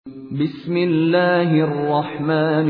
بسم الله الرحمن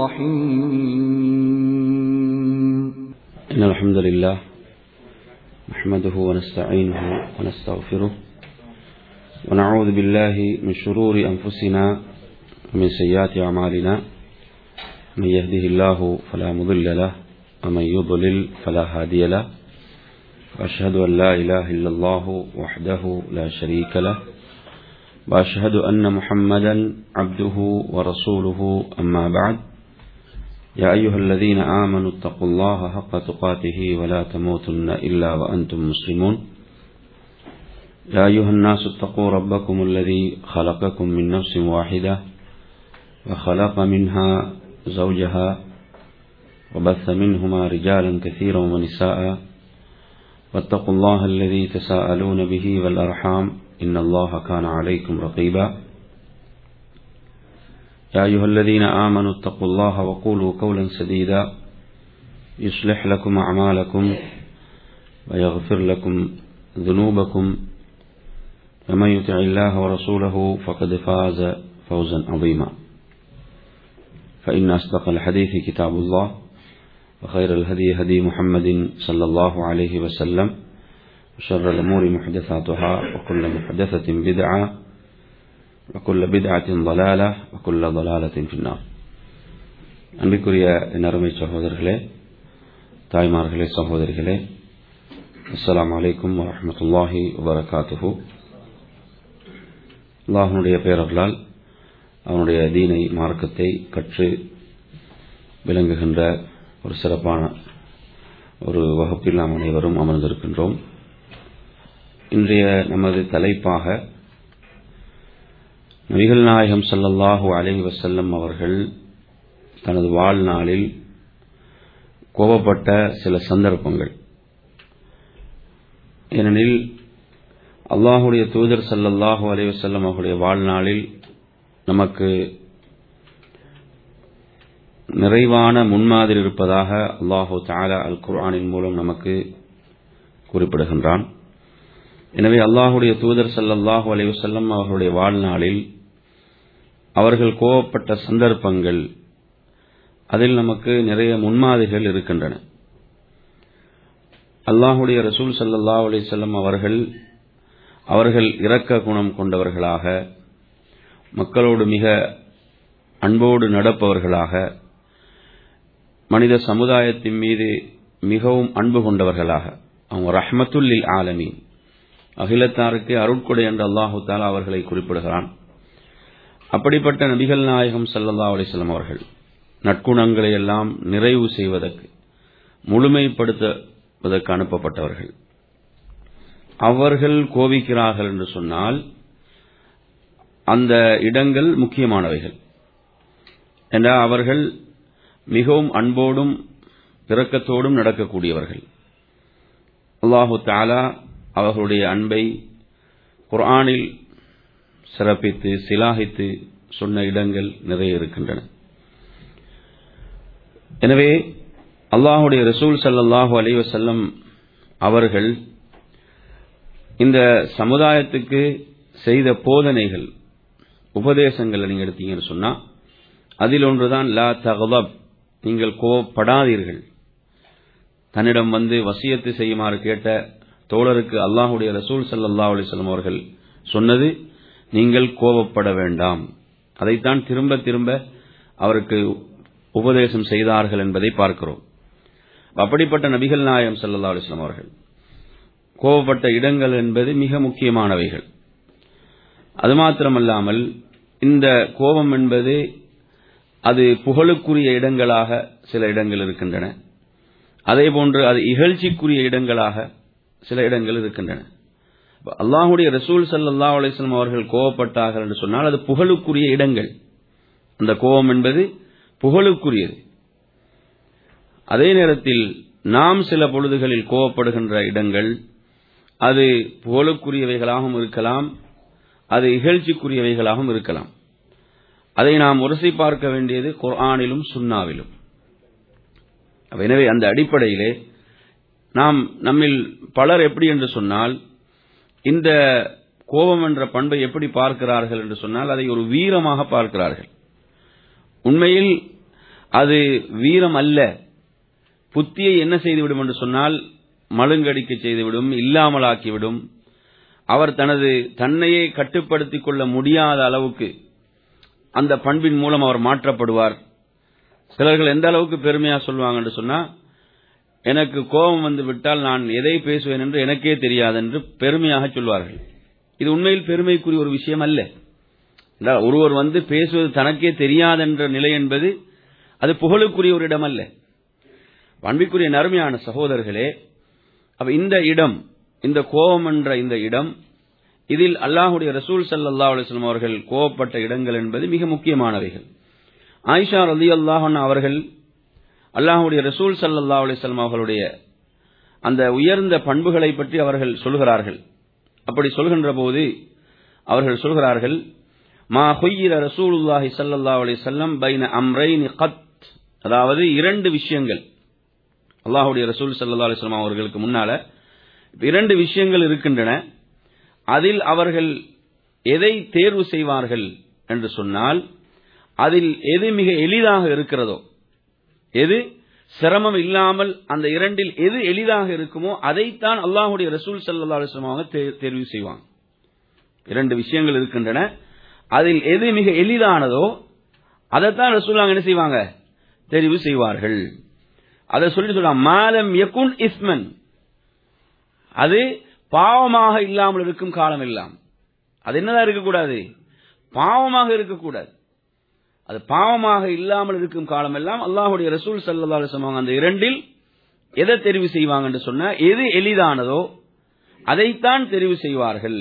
الرحيم إن الحمد لله نحمده ونستعينه ونستغفره ونعوذ بالله من شرور أنفسنا ومن سيئات أعمالنا من يهده الله فلا مضل له ومن يضلل فلا هادي له وأشهد أن لا إله إلا الله وحده لا شريك له وأشهد أن محمدا عبده ورسوله أما بعد يا أيها الذين آمنوا اتقوا الله حق تقاته ولا تموتن إلا وأنتم مسلمون يا أيها الناس اتقوا ربكم الذي خلقكم من نفس واحدة وخلق منها زوجها وبث منهما رجالا كثيرا ونساء واتقوا الله الذي تساءلون به والأرحام إن الله كان عليكم رقيبا يا أيها الذين آمنوا اتقوا الله وقولوا قولا سديدا يصلح لكم أعمالكم ويغفر لكم ذنوبكم ومن يطع الله ورسوله فقد فاز فوزا عظيما فإن أصدق الحديث كتاب الله وخير الهدي هدي محمد صلى الله عليه وسلم وشر الأمور محدثاتها وكل محدثة بدعة وكل بدعة ضلالة وكل ضلالة في النار அன்பிற்குரிய நறுமை சகோதரர்களே தாய்மார்களே சகோதரிகளே அஸ்லாம் வலைக்கும் வரமத்துல்லாஹி வபரகாத்துஹு அல்லாஹனுடைய பேரர்களால் அவனுடைய தீனை மார்க்கத்தை கற்று விளங்குகின்ற ஒரு சிறப்பான ஒரு வகுப்பில் நாம் அனைவரும் அமர்ந்திருக்கின்றோம் இன்றைய நமது தலைப்பாக நபிகள் நாயகம் சல்லல்லாஹு அலஹி வசல்லம் அவர்கள் தனது வாழ்நாளில் கோபப்பட்ட சில சந்தர்ப்பங்கள் ஏனெனில் அல்லாஹுடைய தூதர் சல்லல்லாஹு அலி வசல்லம் அவருடைய வாழ்நாளில் நமக்கு நிறைவான முன்மாதிரி இருப்பதாக அல்லாஹு தாலா அல் குர்ஆனின் மூலம் நமக்கு குறிப்பிடுகின்றான் எனவே அல்லாஹுடைய தூதர் சல்லல்லாஹு அலைவசல்லம் அவர்களுடைய வாழ்நாளில் அவர்கள் கோவப்பட்ட சந்தர்ப்பங்கள் அதில் நமக்கு நிறைய முன்மாதிரிகள் இருக்கின்றன அல்லாஹுடைய ரசூல் சல்லல்லா அலிசல்லம் அவர்கள் அவர்கள் இரக்க குணம் கொண்டவர்களாக மக்களோடு மிக அன்போடு நடப்பவர்களாக மனித சமுதாயத்தின் மீது மிகவும் அன்பு கொண்டவர்களாக அவங்க ரஹ்மத்துல்லில் ஆலமீன் அகிலத்தாருக்கு அருட்கொடை என்று அல்லாஹு தாலா அவர்களை குறிப்பிடுகிறான் அப்படிப்பட்ட நபிகள் நாயகம் சல்லல்லா அலிஸ்லாம் அவர்கள் நற்குணங்களை எல்லாம் நிறைவு செய்வதற்கு முழுமைப்படுத்துவதற்கு அனுப்பப்பட்டவர்கள் அவர்கள் கோபிக்கிறார்கள் என்று சொன்னால் அந்த இடங்கள் முக்கியமானவைகள் என்றால் அவர்கள் மிகவும் அன்போடும் இரக்கத்தோடும் நடக்கக்கூடியவர்கள் அல்லாஹு தாலா அவர்களுடைய அன்பை குர்ஆனில் சிறப்பித்து சிலாகித்து சொன்ன இடங்கள் நிறைய இருக்கின்றன எனவே அல்லாஹுடைய ரசூல் சல்லாஹூ அலைவசல்லம் அவர்கள் இந்த சமுதாயத்துக்கு செய்த போதனைகள் உபதேசங்களை நீங்க எடுத்தீங்கன்னு சொன்னா அதில் ஒன்றுதான் லா தகவப் நீங்கள் கோவப்படாதீர்கள் தன்னிடம் வந்து வசியத்து செய்யுமாறு கேட்ட தோழருக்கு அல்லாஹுடைய ரசூல் சல்லா அலிஸ்லாம் அவர்கள் சொன்னது நீங்கள் கோபப்பட வேண்டாம் அதைத்தான் திரும்ப திரும்ப அவருக்கு உபதேசம் செய்தார்கள் என்பதை பார்க்கிறோம் அப்படிப்பட்ட நபிகள் நாயம் சல்லா அலிஸ்லாம் அவர்கள் கோபப்பட்ட இடங்கள் என்பது மிக முக்கியமானவைகள் அது மாத்திரமல்லாமல் இந்த கோபம் என்பது அது புகழுக்குரிய இடங்களாக சில இடங்கள் இருக்கின்றன அதே போன்று அது இகழ்ச்சிக்குரிய இடங்களாக சில இடங்கள் இருக்கின்றன அல்லாஹுடைய ரசூல் சல்லா அலிஸ்லாம் அவர்கள் கோவப்பட்டார்கள் என்று சொன்னால் அது புகழுக்குரிய இடங்கள் அந்த கோபம் என்பது புகழுக்குரியது அதே நேரத்தில் நாம் சில பொழுதுகளில் கோவப்படுகின்ற இடங்கள் அது புகழுக்குரியவைகளாகவும் இருக்கலாம் அது இகழ்ச்சிக்குரியவைகளாகவும் இருக்கலாம் அதை நாம் உரசி பார்க்க வேண்டியது குர்ஆனிலும் சுன்னாவிலும் எனவே அந்த அடிப்படையிலே நாம் நம்மில் பலர் எப்படி என்று சொன்னால் இந்த கோபம் என்ற பண்பை எப்படி பார்க்கிறார்கள் என்று சொன்னால் அதை ஒரு வீரமாக பார்க்கிறார்கள் உண்மையில் அது வீரம் அல்ல புத்தியை என்ன செய்துவிடும் என்று சொன்னால் மழுங்கடிக்க செய்துவிடும் இல்லாமலாக்கிவிடும் அவர் தனது தன்னையே கட்டுப்படுத்திக் கொள்ள முடியாத அளவுக்கு அந்த பண்பின் மூலம் அவர் மாற்றப்படுவார் சிலர்கள் எந்த அளவுக்கு பெருமையா சொல்லுவாங்க என்று சொன்னா எனக்கு கோபம் வந்து விட்டால் நான் எதை பேசுவேன் என்று எனக்கே தெரியாது என்று பெருமையாக சொல்வார்கள் இது உண்மையில் பெருமைக்குரிய ஒரு விஷயம் அல்ல என்றால் ஒருவர் வந்து பேசுவது தனக்கே தெரியாதென்ற நிலை என்பது அது புகழுக்குரிய ஒரு இடம் அல்ல பண்பிற்குரிய நறுமையான சகோதரர்களே அப்ப இந்த இடம் இந்த கோபம் என்ற இந்த இடம் இதில் அல்லாஹுடைய ரசூல் சல்லா அலிஸ்லாம் அவர்கள் கோவப்பட்ட இடங்கள் என்பது மிக முக்கியமானவைகள் ஆயிஷா ரலி அல்லாஹன் அவர்கள் அல்லாஹுடைய ரசூல் சல்லா அலிஸ்லாம் அவர்களுடைய அந்த உயர்ந்த பண்புகளை பற்றி அவர்கள் சொல்கிறார்கள் அப்படி சொல்கின்ற போது அவர்கள் சொல்கிறார்கள் மா ஹொய்யிர ரசூலுல்லாஹி சல்லா அலிசல்லம் பைன அம்ரைன் கத் அதாவது இரண்டு விஷயங்கள் அல்லாஹுடைய ரசூல் சல்லா அலிஸ்லாம் அவர்களுக்கு முன்னால இரண்டு விஷயங்கள் இருக்கின்றன அதில் அவர்கள் எதை தேர்வு செய்வார்கள் என்று சொன்னால் அதில் எது மிக எளிதாக இருக்கிறதோ எது சிரமம் இல்லாமல் அந்த இரண்டில் எது எளிதாக இருக்குமோ அதைத்தான் அல்லாஹுடைய ரசூல் சல்லா அலுவலமாக தேர்வு செய்வாங்க இரண்டு விஷயங்கள் இருக்கின்றன அதில் எது மிக எளிதானதோ அதைத்தான் ரசூல்லாங்க என்ன செய்வாங்க தெரிவு செய்வார்கள் அதை சொல்லி சொல்றாங்க மாலம் யகுன் இஸ்மன் அது பாவமாக இல்லாமல் இருக்கும் காலம் எல்லாம் அது என்னதான் இருக்கக்கூடாது பாவமாக இருக்கக்கூடாது அது பாவமாக இல்லாமல் இருக்கும் காலம் எல்லாம் அல்லாஹுடைய ரசூல் சல்லா சொல்லுவாங்க அந்த இரண்டில் எதை தெரிவு செய்வாங்க என்று சொன்னா எது எளிதானதோ அதைத்தான் தெரிவு செய்வார்கள்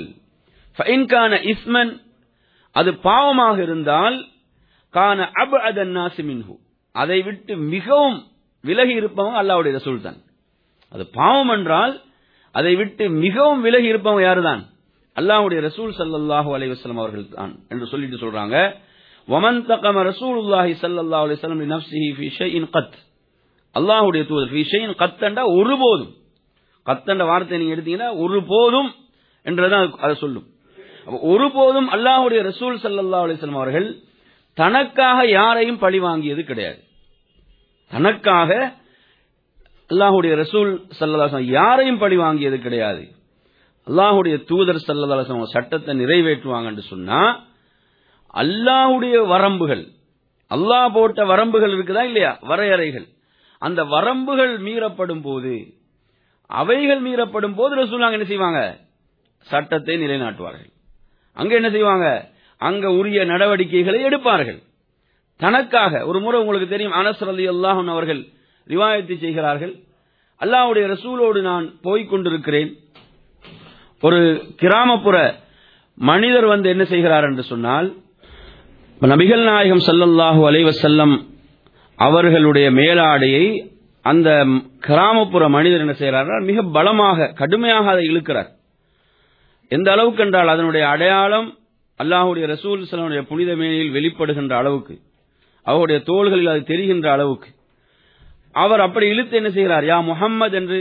இஸ்மன் அது பாவமாக இருந்தால் கான அப் அதன்னாசிமின்ஹு அதை விட்டு மிகவும் விலகி இருப்பவங்க அல்லாவுடைய ரசூல் தான் அது பாவம் என்றால் அதை விட்டு மிகவும் விலகி இருப்பவங்க யாருதான் அல்லாஹுடைய ரசூல் சல்லாஹூ அலைவசலம் அவர்கள் தான் என்று சொல்லிட்டு சொல்றாங்க ஒமன் தகம ரசூலுல்லாஹி சல்லல்லாஹு அலைஹி வஸல்லம் லினஃப்ஸிஹி ஃபீ ஷைஇன் கத் அல்லாஹ்வுடைய தூதர் ஃபீ ஷைஇன் கத்தண்டா ஒருபோதும் கத்தண்ட வார்த்தை நீங்க எடுத்தீங்கன்னா ஒருபோதும் என்றதான் அதை சொல்லும் ஒருபோதும் அல்லாஹ்வுடைய ரசூல் சல்லல்லாஹு அலைஹி வஸல்லம் அவர்கள் தனக்காக யாரையும் பழி வாங்கியது கிடையாது தனக்காக அல்லாஹுடைய ரசூல் சல்லல்லாஹு யாரையும் பழி வாங்கியது கிடையாது அல்லாஹுடைய தூதர் சல்லல்லாஹு சட்டத்தை நிறைவேற்றுவாங்க என்று சொன்னா அல்லாஹுடைய வரம்புகள் அல்லாஹ் போட்ட வரம்புகள் இருக்குதா இல்லையா வரையறைகள் அந்த வரம்புகள் மீறப்படும் போது அவைகள் மீறப்படும் போது ரசூலாங்க என்ன செய்வாங்க சட்டத்தை நிலைநாட்டுவார்கள் அங்க என்ன செய்வாங்க அங்க உரிய நடவடிக்கைகளை எடுப்பார்கள் தனக்காக ஒரு முறை உங்களுக்கு தெரியும் அனஸ் அலி அல்லாஹன் அவர்கள் ரிவாயத்தை செய்கிறார்கள் அல்லாஹுடைய ரசூலோடு நான் போய்க் கொண்டிருக்கிறேன் ஒரு கிராமப்புற மனிதர் வந்து என்ன செய்கிறார் என்று சொன்னால் நபிகள் நாயகம் சல்லல்லாஹு அலைவசல்லம் அவர்களுடைய மேலாடையை அந்த கிராமப்புற மனிதர் என்ன செய்கிறார் மிக பலமாக கடுமையாக அதை இழுக்கிறார் எந்த அளவுக்கு என்றால் அதனுடைய அடையாளம் அல்லாஹுடைய ரசூல் சலனுடைய புனித மேனியில் வெளிப்படுகின்ற அளவுக்கு அவருடைய தோள்களில் அது தெரிகின்ற அளவுக்கு அவர் அப்படி இழுத்து என்ன செய்கிறார் யா முகம்மது என்று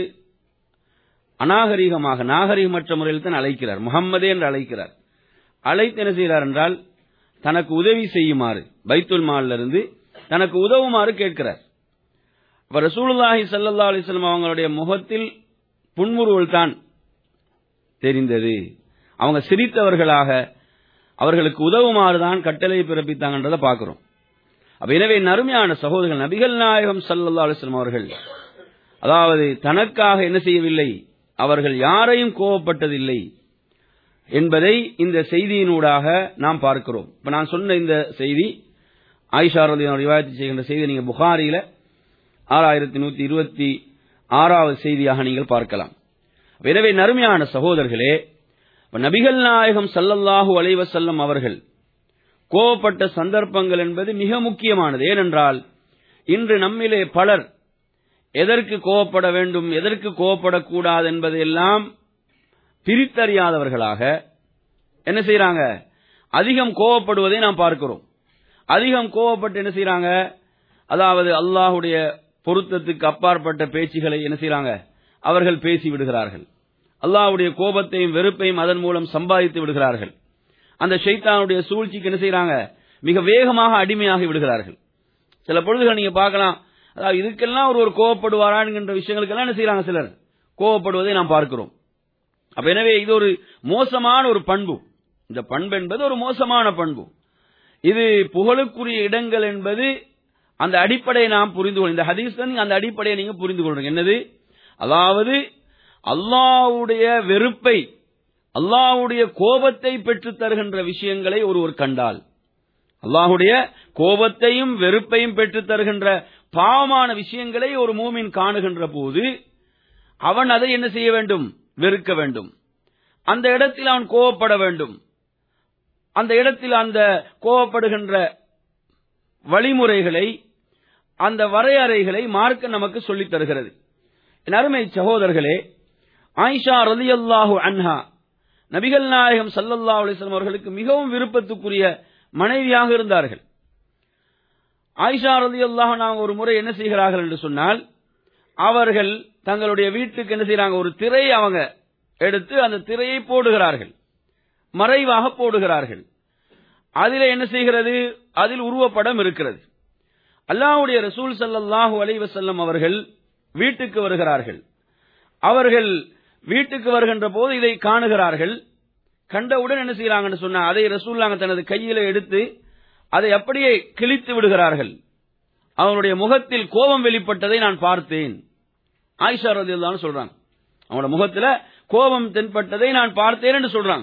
அநாகரீகமாக நாகரீகமற்ற முறையில் தான் அழைக்கிறார் முகம்மதே என்று அழைக்கிறார் அழைத்து என்ன செய்கிறார் என்றால் தனக்கு உதவி செய்யுமாறு பைத்துல் மாலிலிருந்து தனக்கு உதவுமாறு கேட்கிறார் இப்ப ரசூலுல்லாஹி சல்லா அலிஸ்லாம் அவங்களுடைய முகத்தில் புன்முறுவல் தான் தெரிந்தது அவங்க சிரித்தவர்களாக அவர்களுக்கு உதவுமாறு தான் கட்டளை பிறப்பித்தாங்கன்றதை பார்க்கிறோம் அப்ப எனவே நறுமையான சகோதரர்கள் நபிகள் நாயகம் சல்லா அலிஸ்லாம் அவர்கள் அதாவது தனக்காக என்ன செய்யவில்லை அவர்கள் யாரையும் கோவப்பட்டதில்லை என்பதை இந்த செய்தியினூடாக நாம் பார்க்கிறோம் இப்ப நான் சொன்ன இந்த செய்தி ஆயிஷா ரிவாயத்தை செய்கின்ற செய்தி நீங்க புகாரியில ஆறாயிரத்தி நூத்தி இருபத்தி ஆறாவது செய்தியாக நீங்கள் பார்க்கலாம் எனவே நறுமையான சகோதரர்களே நபிகள் நாயகம் சல்லல்லாஹூ அலைவசல்லம் அவர்கள் கோவப்பட்ட சந்தர்ப்பங்கள் என்பது மிக முக்கியமானது ஏனென்றால் இன்று நம்மிலே பலர் எதற்கு கோவப்பட வேண்டும் எதற்கு கோவப்படக்கூடாது என்பதையெல்லாம் பிரித்தறியாதவர்களாக என்ன செய்யறாங்க அதிகம் கோவப்படுவதை நாம் பார்க்கிறோம் அதிகம் கோவப்பட்டு என்ன செய்யறாங்க அதாவது அல்லாஹுடைய பொருத்தத்துக்கு அப்பாற்பட்ட பேச்சுகளை என்ன செய்யறாங்க அவர்கள் பேசி விடுகிறார்கள் அல்லாஹ்வுடைய கோபத்தையும் வெறுப்பையும் அதன் மூலம் சம்பாதித்து விடுகிறார்கள் அந்த ஷைத்தானுடைய சூழ்ச்சிக்கு என்ன செய்யறாங்க மிக வேகமாக அடிமையாகி விடுகிறார்கள் சில பொழுதுகள் நீங்க பார்க்கலாம் அதாவது இதுக்கெல்லாம் ஒரு ஒரு கோவப்படுவாரான்கின்ற விஷயங்களுக்கெல்லாம் என்ன செய்யறாங்க சிலர் கோவப்படுவதை நாம் பார்க்கிறோம் அப்ப எனவே இது ஒரு மோசமான ஒரு பண்பு இந்த பண்பு என்பது ஒரு மோசமான பண்பு இது புகழுக்குரிய இடங்கள் என்பது அந்த அடிப்படையை நாம் புரிந்து கொள்ள இந்த ஹதீஸ் நீங்க அந்த அடிப்படையை நீங்க புரிந்து கொள்றீங்க என்னது அதாவது அல்லாஹ்வுடைய வெறுப்பை அல்லாஹ்வுடைய கோபத்தை பெற்றுத் தருகின்ற விஷயங்களை ஒருவர் கண்டால் அல்லாஹ்வுடைய கோபத்தையும் வெறுப்பையும் பெற்றுத் தருகின்ற பாவமான விஷயங்களை ஒரு மூமின் காணுகின்ற போது அவன் அதை என்ன செய்ய வேண்டும் வெறுக்க வேண்டும் அந்த இடத்தில் அவன் கோவப்பட வேண்டும் அந்த இடத்தில் அந்த கோவப்படுகின்ற வழிமுறைகளை அந்த வரையறைகளை மார்க்க நமக்கு சொல்லித் தருகிறது என் அருமை சகோதரர்களே ஆயிஷா ரலியல்லாஹு அன்ஹா நபிகள் நாயகம் ஸல்லல்லாஹு அலைஹி வஸல்லம் அவர்களுக்கு மிகவும் விருப்பத்துக்குரிய மனைவியாக இருந்தார்கள் ஆயிஷா ரலியல்லாஹு அன்ஹா ஒரு முறை என்ன செய்கிறார்கள் என்று சொன்னால் அவர்கள் தங்களுடைய வீட்டுக்கு என்ன செய்றாங்க ஒரு திரை அவங்க எடுத்து அந்த திரையை போடுகிறார்கள் மறைவாக போடுகிறார்கள் அதில் என்ன செய்கிறது அதில் உருவப்படம் இருக்கிறது அல்லாஹ்வுடைய ரசூல் ஸல்லல்லாஹு அலைஹி வஸல்லம் அவர்கள் வீட்டுக்கு வருகிறார்கள் அவர்கள் வீட்டுக்கு வருகின்ற போது இதை காணுகிறார்கள் கண்டவுடன் என்ன செய்யறாங்கன்னு சொன்னா அதை ரசூல்லாங்க தனது கையில எடுத்து அதை அப்படியே கிழித்து விடுகிறார்கள் அவனுடைய முகத்தில் கோபம் வெளிப்பட்டதை நான் பார்த்தேன் ஆயிஷா ரதியுல்லான்னு சொல்றாங்க அவனோட முகத்துல கோபம் தென்பட்டதை நான் பார்த்தேன் என்று சொல்றாங்க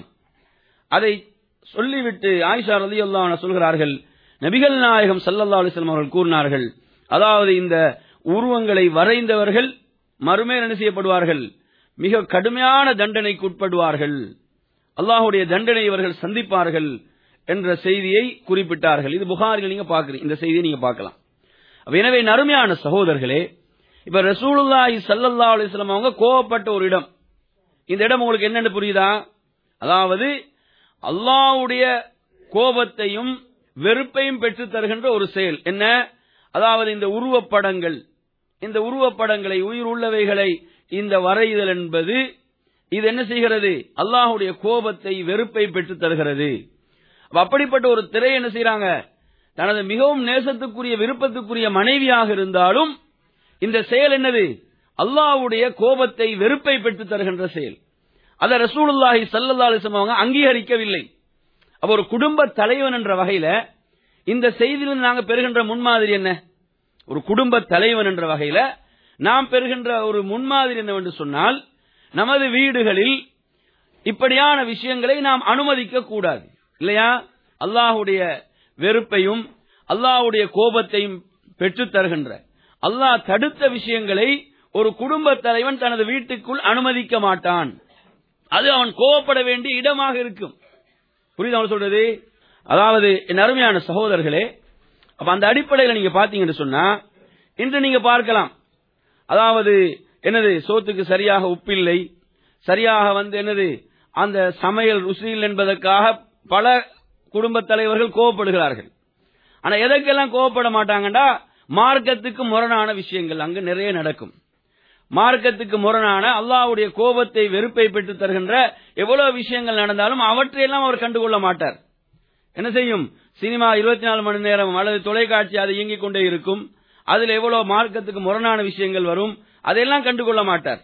அதை சொல்லிவிட்டு ஆயிஷா ரதியுல்லா சொல்கிறார்கள் நபிகள் நாயகம் சல்லல்லா அலிஸ்லாம் அவர்கள் கூறினார்கள் அதாவது இந்த உருவங்களை வரைந்தவர்கள் மறுமையில் என்ன செய்யப்படுவார்கள் மிக கடுமையான தண்டனைக்கு உட்படுவார்கள் அல்லாஹுடைய தண்டனை இவர்கள் சந்திப்பார்கள் என்ற செய்தியை குறிப்பிட்டார்கள் இது புகாரில் நீங்க பாக்குறீங்க இந்த செய்தியை நீங்க பார்க்கலாம் அப்ப எனவே நறுமையான சகோதரர்களே இப்ப ரசூலுல்லாஹி ஸல்லல்லாஹு அலைஹி வஸல்லம் அவங்க கோவப்பட்ட ஒரு இடம் இந்த இடம் உங்களுக்கு என்னன்னு புரியுதா அதாவது அல்லாஹ்வுடைய கோபத்தையும் வெறுப்பையும் பெற்றுத் தருகின்ற ஒரு செயல் என்ன அதாவது இந்த உருவப்படங்கள் இந்த உருவப்படங்களை உயிர் உள்ளவைகளை இந்த வரைதல் என்பது இது என்ன செய்கிறது அல்லாஹுடைய கோபத்தை வெறுப்பை பெற்றுத் தருகிறது அப்ப அப்படிப்பட்ட ஒரு திரை என்ன செய்யறாங்க தனது மிகவும் நேசத்துக்குரிய விருப்பத்துக்குரிய மனைவியாக இருந்தாலும் இந்த செயல் என்னது அல்லாஹ்வுடைய கோபத்தை வெறுப்பை பெற்றுத் தருகின்ற செயல் அதை ரசூலுல்லாஹி ஸல்லல்லாஹு அலைஹி வஸல்லம் அவங்க அங்கீகரிக்கவில்லை அப்ப ஒரு குடும்ப தலைவன் என்ற வகையில இந்த செய்தியிலிருந்து நாங்க பெறுகின்ற முன்மாதிரி என்ன ஒரு குடும்ப தலைவன் என்ற வகையில நாம் பெறுகின்ற ஒரு முன்மாதிரி என்னவென்று சொன்னால் நமது வீடுகளில் இப்படியான விஷயங்களை நாம் அனுமதிக்க கூடாது இல்லையா அல்லாஹுடைய வெறுப்பையும் அல்லாஹுடைய கோபத்தையும் பெற்றுத் தருகின்ற அல்லாஹ் தடுத்த விஷயங்களை ஒரு குடும்ப தலைவன் தனது வீட்டுக்குள் அனுமதிக்க மாட்டான் அது அவன் கோவப்பட வேண்டிய இடமாக இருக்கும் புரியுது அவன் சொல்றது அதாவது என் அருமையான சகோதரர்களே அப்ப அந்த அடிப்படையில் நீங்க பாத்தீங்கன்னு சொன்னா இன்று நீங்க பார்க்கலாம் அதாவது என்னது சோத்துக்கு சரியாக உப்பில்லை சரியாக வந்து என்னது அந்த சமையல் ருசியில் என்பதற்காக பல குடும்ப தலைவர்கள் கோவப்படுகிறார்கள் ஆனா எதற்கெல்லாம் கோவப்பட மாட்டாங்கடா மார்க்கத்துக்கு முரணான விஷயங்கள் அங்கு நிறைய நடக்கும் மார்க்கத்துக்கு முரணான அல்லாஹ்வுடைய கோபத்தை வெறுப்பை பெற்று தருகின்ற எவ்வளவு விஷயங்கள் நடந்தாலும் அவற்றையெல்லாம் அவர் கண்டுகொள்ள மாட்டார் என்ன செய்யும் சினிமா இருபத்தி நாலு மணி நேரம் அல்லது தொலைக்காட்சி அது இயங்கிக் கொண்டே இருக்கும் அதுல எவ்வளவு மார்க்கத்துக்கு முரணான விஷயங்கள் வரும் அதையெல்லாம் கண்டுகொள்ள மாட்டார்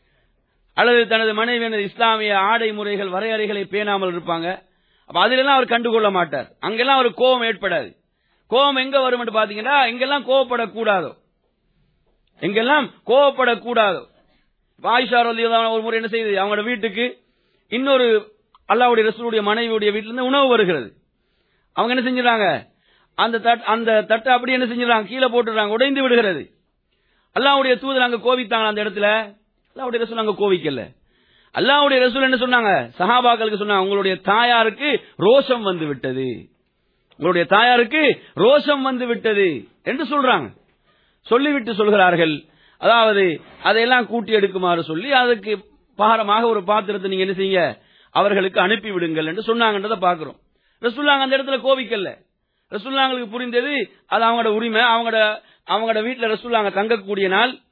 அல்லது தனது மனைவி இஸ்லாமிய ஆடை முறைகள் வரையறைகளை பேணாமல் இருப்பாங்க அப்ப அதிலெல்லாம் அவர் கண்டுகொள்ள மாட்டார் அங்கெல்லாம் அவர் கோபம் ஏற்படாது கோபம் எங்க வரும் என்று பாத்தீங்கன்னா எங்கெல்லாம் கோவப்படக்கூடாதோ எங்கெல்லாம் கோவப்படக்கூடாதோ ஆயிஷா ரலியல்லாஹு ஒரு முறை என்ன செய்யுது அவங்களோட வீட்டுக்கு இன்னொரு அல்லாவுடைய ரசூலுடைய மனைவியுடைய வீட்டில இருந்து உணவு வருகிறது அவங்க என்ன செஞ்சிடறாங்க அந்த தட் அந்த தட்டை அப்படி என்ன செஞ்சிடறாங்க கீழே போட்டுறாங்க உடைந்து விடுகிறது அல்லாவுடைய தூதர் அங்க கோவித்தாங்க அந்த இடத்துல அல்லாவுடைய ரசூல் அங்க கோவிக்கல அல்லாவுடைய ரசூல் என்ன சொன்னாங்க சஹாபாக்களுக்கு சொன்னாங்க உங்களுடைய தாயாருக்கு ரோஷம் வந்து விட்டது உங்களுடைய தாயாருக்கு ரோஷம் வந்து விட்டது என்று சொல்றாங்க சொல்லிவிட்டு சொல்கிறார்கள் அதாவது அதையெல்லாம் கூட்டி எடுக்குமாறு சொல்லி அதுக்கு பாரமாக ஒரு பாத்திரத்தை நீங்க என்ன செய்யுங்க அவர்களுக்கு அனுப்பி விடுங்கள் என்று சொன்னாங்கன்றத பாக்குறோம் ரசுல்லாங்க அந்த இடத்துல கோவிக்கல்ல ரசுல்லாங்களுக்கு புரிந்தது அது அவங்களோட உரிமை அவங்களோட அவங்களோட வீட்டுல ரசுல்லாங்க தங்கக்கூடிய நாள்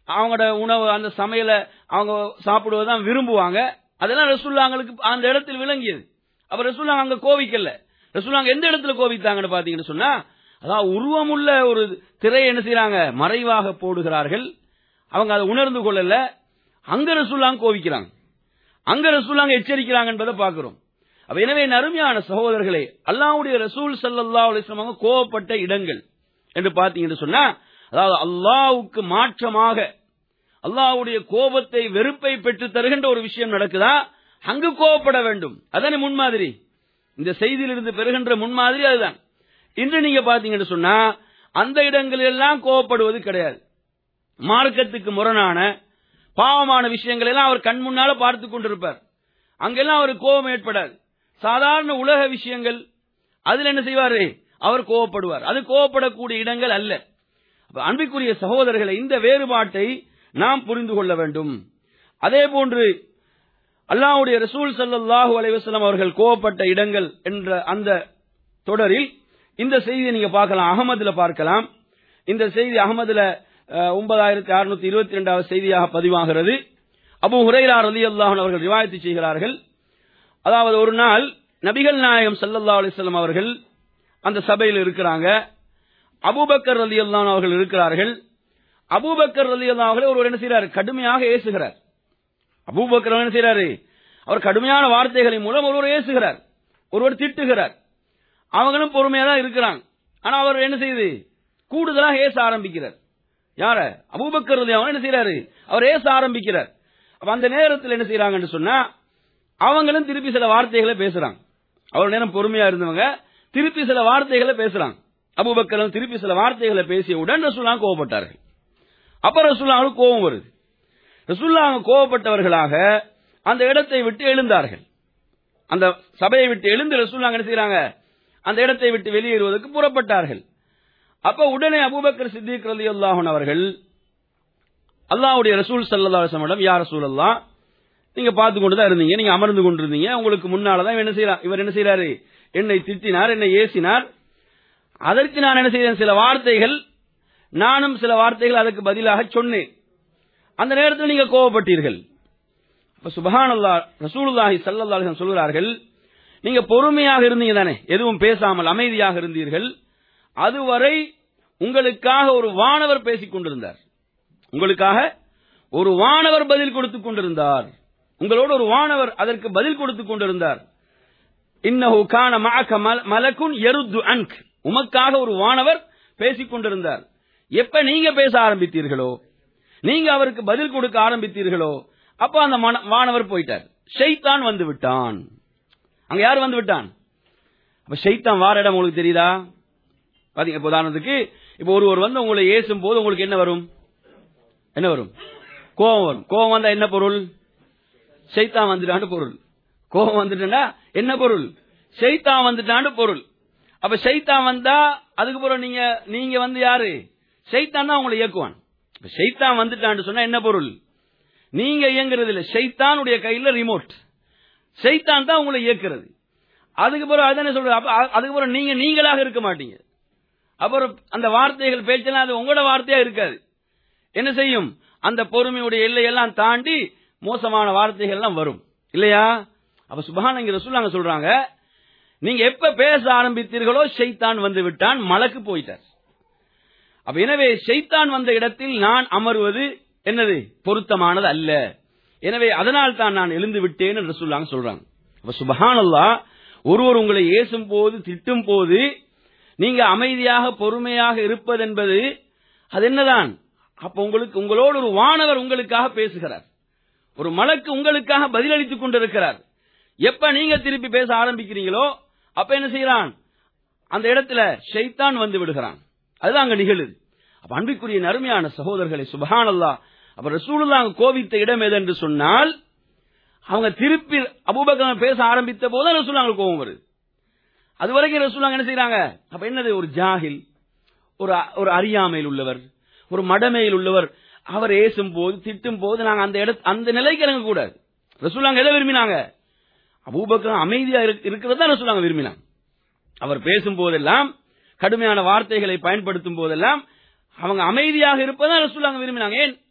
அவங்களோட உணவு அந்த சமையலை அவங்க சாப்பிடுவதுதான் விரும்புவாங்க அதெல்லாம் ரசூல்லாங்களுக்கு அந்த இடத்தில் விளங்கியது அப்ப ரசூல்லா அங்க கோவிக்கல ரசூல்லாங்க எந்த இடத்துல கோவித்தாங்கன்னு பாத்தீங்கன்னு சொன்னா அதாவது உருவமுள்ள ஒரு திரையை என்ன செய்யறாங்க மறைவாக போடுகிறார்கள் அவங்க அதை உணர்ந்து கொள்ளல அங்க ரசூல்லாங்க கோவிக்கிறாங்க அங்க ரசூல்லாங்க எச்சரிக்கிறாங்க என்பதை பார்க்கிறோம் அப்ப எனவே நறுமையான சகோதரர்களே அல்லாஹ்வுடைய ரசூல் ஸல்லல்லாஹு அலைஹி வஸல்லம் அவங்க கோவப்பட்ட இடங்கள் என்று பாத்தீங்கன்னு சொன்னா அதாவது அல்லாஹ்வுக்கு மாற்றமாக அல்லாஹ்வுடைய கோபத்தை வெறுப்பை பெற்று தருகின்ற ஒரு விஷயம் நடக்குதா அங்கு கோபப்பட வேண்டும் அதானே முன்மாதிரி இந்த செய்தியிலிருந்து பெறுகின்ற முன்மாதிரி அதுதான் இன்று நீங்க பாத்தீங்கன்னு சொன்னா அந்த இடங்களில் எல்லாம் கோபப்படுவது கிடையாது மார்க்கத்துக்கு முரணான பாவமான விஷயங்கள் எல்லாம் அவர் கண் முன்னால பார்த்து கொண்டிருப்பார் அங்கெல்லாம் அவர் கோபம் ஏற்படாது சாதாரண உலக விஷயங்கள் அதுல என்ன செய்வாரு அவர் கோவப்படுவார் அது கோவப்படக்கூடிய இடங்கள் அல்ல அப்ப அன்பிற்குரிய சகோதரர்களை இந்த வேறுபாட்டை நாம் புரிந்து கொள்ள வேண்டும் அதே போன்று அல்லாஹ்வுடைய ரசூல் ஸல்லல்லாஹு அலைஹி வஸல்லம் அவர்கள் கோவப்பட்ட இடங்கள் என்ற அந்த தொடரில் இந்த செய்தியை நீங்க பார்க்கலாம் அகமதுல பார்க்கலாம் இந்த செய்தி அகமதுல ஒன்பதாயிரத்தி அறுநூத்தி இருபத்தி இரண்டாவது செய்தியாக பதிவாகிறது அபு ஹுரைரா ரலி அல்லாஹன் அவர்கள் ரிவாயத்து செய்கிறார்கள் அதாவது ஒரு நாள் நபிகள் நாயகம் ஸல்லல்லாஹு அலைஹி வஸல்லம் அவர்கள் அந்த சபையில் இருக்கிறாங்க அபூபக்கர் ரலி அல்லாஹ் அவர்கள் இருக்கிறார்கள் அபூபக்கர் ரலி அல்லாஹ் அவர்களை ஒருவர் என்ன செய்கிறார் கடுமையாக ஏசுகிறார் அபூபக்கர் என்ன செய்கிறாரு அவர் கடுமையான வார்த்தைகளின் மூலம் ஒருவர் ஏசுகிறார் ஒருவர் திட்டுகிறார் அவங்களும் பொறுமையா தான் இருக்கிறாங்க ஆனா அவர் என்ன செய்யுது கூடுதலாக ஏச ஆரம்பிக்கிறார் யார அபூபக்கர் ரலி அவர் என்ன செய்யறாரு அவர் ஏச ஆரம்பிக்கிறார் அப்ப அந்த நேரத்தில் என்ன செய்யறாங்கன்னு சொன்னா அவங்களும் திருப்பி சில வார்த்தைகளை பேசுறாங்க அவர் நேரம் பொறுமையா இருந்தவங்க திருப்பி சில வார்த்தைகளை பேசுறாங்க அபூபக்கர் திருப்பி சில வார்த்தைகளை பேசியவுடன் ரசூல்லா கோவப்பட்டார்கள் அப்ப ரசூல்லாவுக்கு கோபம் வருது ரசூல்லா கோவப்பட்டவர்களாக அந்த இடத்தை விட்டு எழுந்தார்கள் அந்த சபையை விட்டு எழுந்து ரசூல்லா என்ன செய்யறாங்க அந்த இடத்தை விட்டு வெளியேறுவதற்கு புறப்பட்டார்கள் அப்ப உடனே அபூபக்கர் சித்திக் ரலி அல்லாஹன் அவர்கள் அல்லாஹ்வுடைய ரசூல் சல்லா அலுவலம் யார் ரசூல் அல்லா நீங்க பார்த்து கொண்டு தான் இருந்தீங்க நீங்க அமர்ந்து கொண்டிருந்தீங்க உங்களுக்கு முன்னாலதான் என்ன செய்யறார் இவர் என்ன செய்யறாரு என்னை திட்டினார் என்னை ஏசினார் அதற்கு நான் என்ன செய்தேன் சில வார்த்தைகள் நானும் சில வார்த்தைகள் அதற்கு பதிலாக சொன்னேன் அந்த நேரத்தில் நீங்க கோவப்பட்டீர்கள் அப்ப சுபஹான் அல்லா ரசூலுல்லாஹி சல்லா சொல்கிறார்கள் நீங்க பொறுமையாக இருந்தீங்க தானே எதுவும் பேசாமல் அமைதியாக இருந்தீர்கள் அதுவரை உங்களுக்காக ஒரு வானவர் பேசிக் கொண்டிருந்தார் உங்களுக்காக ஒரு வானவர் பதில் கொடுத்துக் கொண்டிருந்தார் உங்களோடு ஒரு வானவர் அதற்கு பதில் கொடுத்துக் கொண்டிருந்தார் இன்னஹு கான மஅக மலக்குன் யருத்து அன்க் உமக்காக ஒரு வானவர் பேசிக் கொண்டிருந்தார் எப்ப நீங்க பேச ஆரம்பித்தீர்களோ நீங்க அவருக்கு பதில் கொடுக்க ஆரம்பித்தீர்களோ அப்ப அந்த வானவர் போயிட்டார் ஷைத்தான் வந்து விட்டான் அங்க யார் வந்து விட்டான் அப்ப ஷைத்தான் வார இடம் உங்களுக்கு தெரியுதா பாத்தீங்க இப்ப உதாரணத்துக்கு இப்ப ஒருவர் வந்து உங்களை ஏசும் போது உங்களுக்கு என்ன வரும் என்ன வரும் கோபம் வரும் கோபம் வந்தா என்ன பொருள் ஷைத்தான் வந்துட்டான்னு பொருள் கோபம் வந்துட்டா என்ன பொருள் ஷைத்தான் வந்துட்டான்னு பொருள் அப்ப ஷைத்தான் வந்தா அதுக்கு பிறகு நீங்க நீங்க வந்து யாரு ஷைத்தான் தான் உங்களை இயக்குவான் ஷைத்தான் வந்துட்டான்னு சொன்னா என்ன பொருள் நீங்க இயங்குறது இல்ல ஷைத்தானுடைய கையில ரிமோட் ஷைத்தான் தான் உங்களை இயக்குறது அதுக்கு பிறகு அதானே சொல்ற அதுக்கு பிறகு நீங்க நீங்களாக இருக்க மாட்டீங்க அப்புறம் அந்த வார்த்தைகள் பேச்செல்லாம் அது உங்களோட வார்த்தையா இருக்காது என்ன செய்யும் அந்த பொறுமையுடைய எல்லையெல்லாம் தாண்டி மோசமான வார்த்தைகள் எல்லாம் வரும் இல்லையா அப்ப சுபஹான் இங்க ரசூல்லாங்க சொல்றாங்க நீங்க எப்ப பேச ஆரம்பித்தீர்களோ ஷைத்தான் வந்து விட்டான் மலக்கு போயிட்டார் அப்ப எனவே ஷைத்தான் வந்த இடத்தில் நான் அமர்வது என்னது பொருத்தமானது அல்ல எனவே அதனால் தான் நான் எழுந்து விட்டேன் என்று சொல்லாங்க சொல்றாங்க அப்ப சுபஹான் அல்லா ஒருவர் உங்களை ஏசும் போது திட்டும் போது நீங்க அமைதியாக பொறுமையாக இருப்பது என்பது அது என்னதான் அப்ப உங்களுக்கு உங்களோடு ஒரு வானவர் உங்களுக்காக பேசுகிறார் ஒரு மலக்கு உங்களுக்காக பதிலளித்துக் கொண்டிருக்கிறார் எப்ப நீங்க திருப்பி பேச ஆரம்பிக்கிறீங்களோ அப்ப என்ன செய்யறான் அந்த இடத்துல ஷைத்தான் வந்து விடுகிறான் அதுதான் அங்க நிகழுது அப்ப அன்பிற்குரிய நறுமையான சகோதரர்களை சுபஹான் அல்லா அப்ப ரசூலுல்லா அங்க கோவித்த இடம் எது என்று சொன்னால் அவங்க திருப்பி அபூபக்கர் பேச ஆரம்பித்த போது ரசூலாங்களுக்கு கோபம் வருது அது வரைக்கும் ரசூலாங்க என்ன செய்யறாங்க அப்ப என்னது ஒரு ஜாகில் ஒரு ஒரு அறியாமையில் உள்ளவர் ஒரு மடமையில் உள்ளவர் அவர் ஏசும் போது திட்டும் போது நாங்க அந்த இட அந்த நிலைக்கு இறங்க கூடாது ரசூலாங்க எதை விரும்பினாங்க அபூபக்கர் அமைதியா இருக்கிறது தான் ரசூலாங்க விரும்பினாங்க அவர் பேசும் போதெல்லாம் கடுமையான வார்த்தைகளை பயன்படுத்தும் போதெல்லாம் அவங்க அமைதியாக இருப்பதான் ரசூலாங்க விரும்பினாங்க ஏன்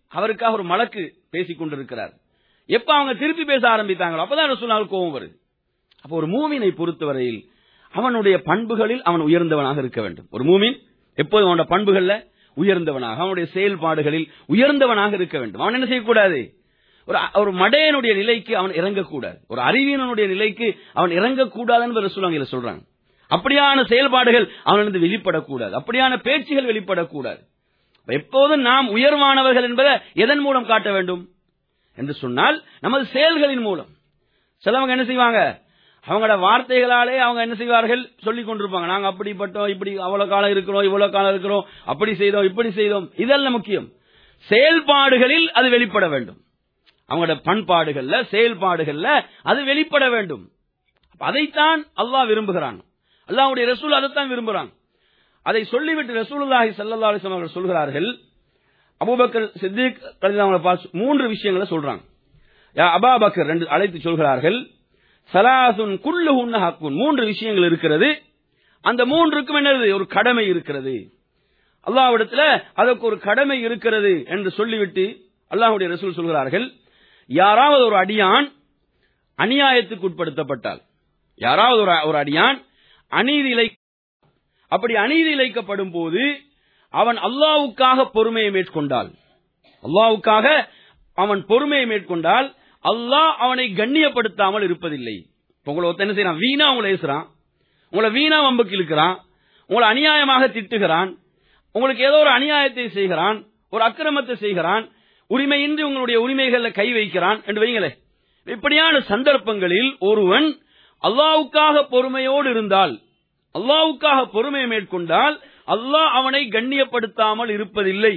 அவருக்காக ஒரு மலக்கு பேசிக் கொண்டிருக்கிறார் எப்ப அவங்க திருப்பி பேச ஆரம்பித்தாங்களோ அப்பதான் ரசூலுல்லாஹ் கோபம் வருது அப்போ ஒரு மூமினை பொறுத்தவரையில் அவனுடைய பண்புகளில் அவன் உயர்ந்தவனாக இருக்க வேண்டும் ஒரு மூமின் எப்போதும் அவனுடைய பண்புகள்ல உயர்ந்தவனாக அவனுடைய செயல்பாடுகளில் உயர்ந்தவனாக இருக்க வேண்டும் அவன் என்ன செய்யக்கூடாது ஒரு ஒரு மடையனுடைய நிலைக்கு அவன் இறங்கக்கூடாது ஒரு அறிவியனுடைய நிலைக்கு அவன் இறங்கக்கூடாதுன்னு ரசூலாங்க சொல்றாங்க அப்படியான செயல்பாடுகள் அவனிருந்து வெளிப்படக்கூடாது அப்படியான பேச்சுகள் வெளிப்படக்கூடாது எப்போதும் நாம் உயர்வானவர்கள் என்பதை எதன் மூலம் காட்ட வேண்டும் என்று சொன்னால் நமது செயல்களின் மூலம் சிலவங்க என்ன செய்வாங்க அவங்களோட வார்த்தைகளாலே அவங்க என்ன செய்வார்கள் சொல்லிக் கொண்டிருப்பாங்க நாங்க அப்படிப்பட்டோம் இப்படி அவ்வளவு காலம் இருக்கிறோம் இவ்வளவு காலம் இருக்கிறோம் அப்படி செய்தோம் இப்படி செய்தோம் இதெல்லாம் முக்கியம் செயல்பாடுகளில் அது வெளிப்பட வேண்டும் அவங்களோட பண்பாடுகள்ல செயல்பாடுகள்ல அது வெளிப்பட வேண்டும் அதைத்தான் அல்லாஹ் விரும்புகிறான் அல்லாஹ்வுடைய ரசூல் அதைத்தான் விரும்புறான் அதை சொல்லிவிட்டு ரசூலுல்லாஹி ஸல்லல்லாஹு அலைஹி வஸல்லம் அவர்கள் சொல்கிறார்கள் அபூபக்கர் சித்திக் ரலியல்லாஹு பார்த்து மூன்று விஷயங்களை சொல்றாங்க யா அபாபக்கர் ரெண்டு அழைத்து சொல்கிறார்கள் சலாசுன் குல்லுஹுன்ன ஹக்குன் மூன்று விஷயங்கள் இருக்கிறது அந்த மூன்றுக்கும் என்னது ஒரு கடமை இருக்கிறது அல்லாஹ்விடத்துல அதற்கு ஒரு கடமை இருக்கிறது என்று சொல்லிவிட்டு அல்லாஹ்வுடைய ரசூல் சொல்கிறார்கள் யாராவது ஒரு அடியான் அநியாயத்துக்கு உட்படுத்தப்பட்டால் யாராவது ஒரு ஒரு அடியான் அநீதி இழை அப்படி அநீதி இழைக்கப்படும் போது அவன் அல்லாவுக்காக பொறுமையை மேற்கொண்டால் அல்லாவுக்காக அவன் பொறுமையை மேற்கொண்டால் அல்லாஹ் அவனை கண்ணியப்படுத்தாமல் இருப்பதில்லை இப்ப உங்களை ஒருத்தன் என்ன செய்யறான் வீணா உங்களை ஏசுறான் உங்களை வீணா வம்புக்கு இழுக்கிறான் உங்களை அநியாயமாக திட்டுகிறான் உங்களுக்கு ஏதோ ஒரு அநியாயத்தை செய்கிறான் ஒரு அக்கிரமத்தை செய்கிறான் உரிமையின்றி உங்களுடைய உரிமைகள்ல கை வைக்கிறான் என்று வைங்களே இப்படியான சந்தர்ப்பங்களில் ஒருவன் அல்லாவுக்காக பொறுமையோடு இருந்தால் அல்லாவுக்காக பொறுமையை மேற்கொண்டால் அல்லாஹ் அவனை கண்ணியப்படுத்தாமல் இருப்பதில்லை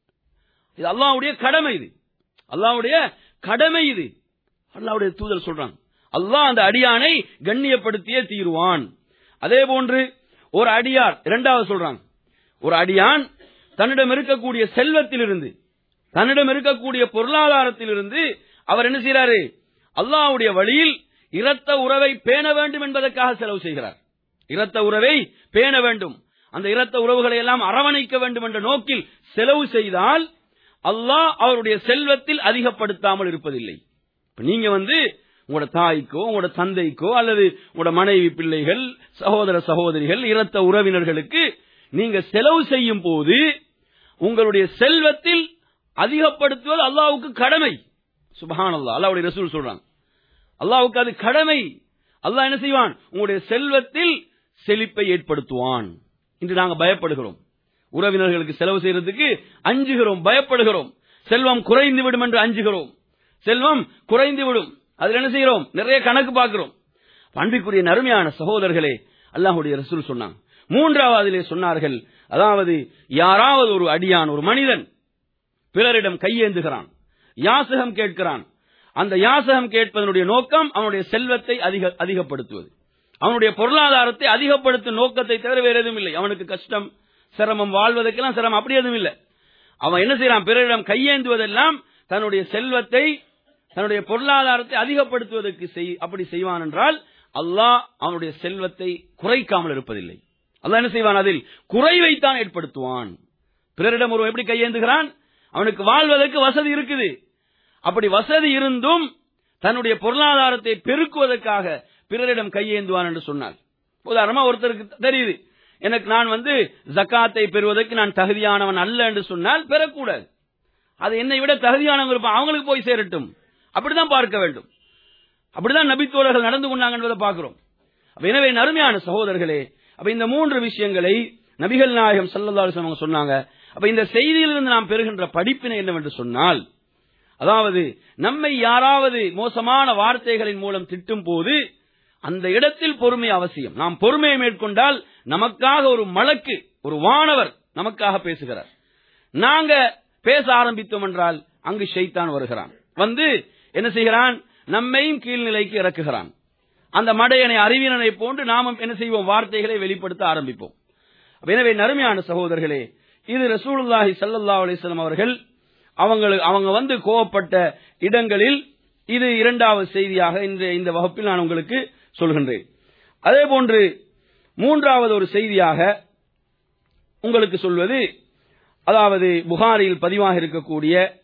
இது அல்லாவுடைய கடமை இது அல்லாவுடைய கடமை இது அல்லாவுடைய தூதர் சொல்றான் அல்லாஹ் அந்த அடியானை கண்ணியப்படுத்தியே தீருவான் அதே போன்று ஒரு அடியார் இரண்டாவது சொல்றாங்க ஒரு அடியான் தன்னிடம் இருக்கக்கூடிய செல்வத்திலிருந்து தன்னிடம் இருக்கக்கூடிய பொருளாதாரத்திலிருந்து அவர் என்ன செய்யறாரு அல்லாஹ்வுடைய வழியில் இரத்த உறவை பேண வேண்டும் என்பதற்காக செலவு செய்கிறார் இரத்த உறவை பேண வேண்டும் அந்த இரத்த உறவுகளை எல்லாம் அரவணைக்க வேண்டும் என்ற நோக்கில் செலவு செய்தால் அல்லாஹ் அவருடைய செல்வத்தில் அதிகப்படுத்தாமல் இருப்பதில்லை இப்ப நீங்க வந்து உங்களோட தாய்க்கோ உங்களோட தந்தைக்கோ அல்லது உங்களோட மனைவி பிள்ளைகள் சகோதர சகோதரிகள் இரத்த உறவினர்களுக்கு நீங்க செலவு செய்யும் போது உங்களுடைய செல்வத்தில் அதிகப்படுத்துவது அல்லாவுக்கு கடமை சுபஹான் அல்லா அல்லாவுடைய ரசூல் சொல்றாங்க அல்லாவுக்கு அது கடமை அல்லாஹ் என்ன செய்வான் உங்களுடைய செல்வத்தில் செழிப்பை ஏற்படுத்துவான் இன்று நாங்க பயப்படுகிறோம் உறவினர்களுக்கு செலவு செய்யறதுக்கு அஞ்சுகிறோம் பயப்படுகிறோம் செல்வம் குறைந்து விடும் என்று அஞ்சுகிறோம் செல்வம் குறைந்து விடும் அதுல என்ன செய்கிறோம் நிறைய கணக்கு பார்க்கிறோம் அன்பிற்குரிய நறுமையான சகோதரர்களே அல்லாஹுடைய ரசூல் சொன்னாங்க மூன்றாவதிலே சொன்னார்கள் அதாவது யாராவது ஒரு அடியான் ஒரு மனிதன் பிறரிடம் கையேந்துகிறான் யாசகம் கேட்கிறான் அந்த யாசகம் கேட்பதனுடைய நோக்கம் அவனுடைய செல்வத்தை அதிக அதிகப்படுத்துவது அவனுடைய பொருளாதாரத்தை அதிகப்படுத்தும் நோக்கத்தை தவிர வேற எதுவும் இல்லை அவனுக்கு கஷ்டம் சிரமம் வாழ்வதற்கெல்லாம் சிரமம் அப்படி எதுவும் இல்லை அவன் என்ன செய்யறான் பிறரிடம் கையேந்துவதெல்லாம் தன்னுடைய செல்வத்தை தன்னுடைய பொருளாதாரத்தை அதிகப்படுத்துவதற்கு செய் அப்படி செய்வான் என்றால் அல்லாஹ் அவனுடைய செல்வத்தை குறைக்காமல் இருப்பதில்லை அல்லாஹ் என்ன செய்வான் அதில் குறைவைத்தான் ஏற்படுத்துவான் பிறரிடம் ஒருவன் எப்படி கையேந்துகிறான் அவனுக்கு வாழ்வதற்கு வசதி இருக்குது அப்படி வசதி இருந்தும் தன்னுடைய பொருளாதாரத்தை பெருக்குவதற்காக பிறரிடம் கையேந்துவான் என்று சொன்னார் உதாரணமா ஒருத்தருக்கு தெரியுது எனக்கு நான் வந்து ஜக்காத்தை பெறுவதற்கு நான் தகுதியானவன் அல்ல என்று சொன்னால் பெறக்கூடாது அது என்னை விட தகுதியானவங்க இருப்பான் அவங்களுக்கு போய் சேரட்டும் அப்படிதான் பார்க்க வேண்டும் அப்படிதான் நபித்தோழர்கள் நடந்து கொண்டாங்க என்பதை பார்க்கிறோம் அப்ப எனவே நறுமையான சகோதரர்களே அப்ப இந்த மூன்று விஷயங்களை நபிகள் நாயகம் சல்லல்லாஹு அவங்க சொன்னாங்க அப்ப இந்த செய்தியிலிருந்து நாம் பெறுகின்ற படிப்பினை என்னவென்று சொன்னால் அதாவது நம்மை யாராவது மோசமான வார்த்தைகளின் மூலம் திட்டும் போது அந்த இடத்தில் பொறுமை அவசியம் நாம் பொறுமையை மேற்கொண்டால் நமக்காக ஒரு மலக்கு ஒரு வானவர் நமக்காக பேசுகிறார் நாங்க பேச ஆரம்பித்தோம் என்றால் அங்கு ஷைத்தான் வருகிறான் வந்து என்ன செய்கிறான் நம்மையும் கீழ்நிலைக்கு இறக்குகிறான் அந்த மடையனை அறிவியனை போன்று நாமும் என்ன செய்வோம் வார்த்தைகளை வெளிப்படுத்த ஆரம்பிப்போம் எனவே நறுமையான சகோதரர்களே இது ரசூலுல்லாஹி சல்லல்லாஹு அலிஸ்லாம் அவர்கள் அவங்களுக்கு அவங்க வந்து கோவப்பட்ட இடங்களில் இது இரண்டாவது செய்தியாக இந்த இந்த வகுப்பில் நான் உங்களுக்கு சொல்கின்றேன் அதே போன்று மூன்றாவது ஒரு செய்தியாக உங்களுக்கு சொல்வது அதாவது புகாரில் பதிவாக இருக்கக்கூடிய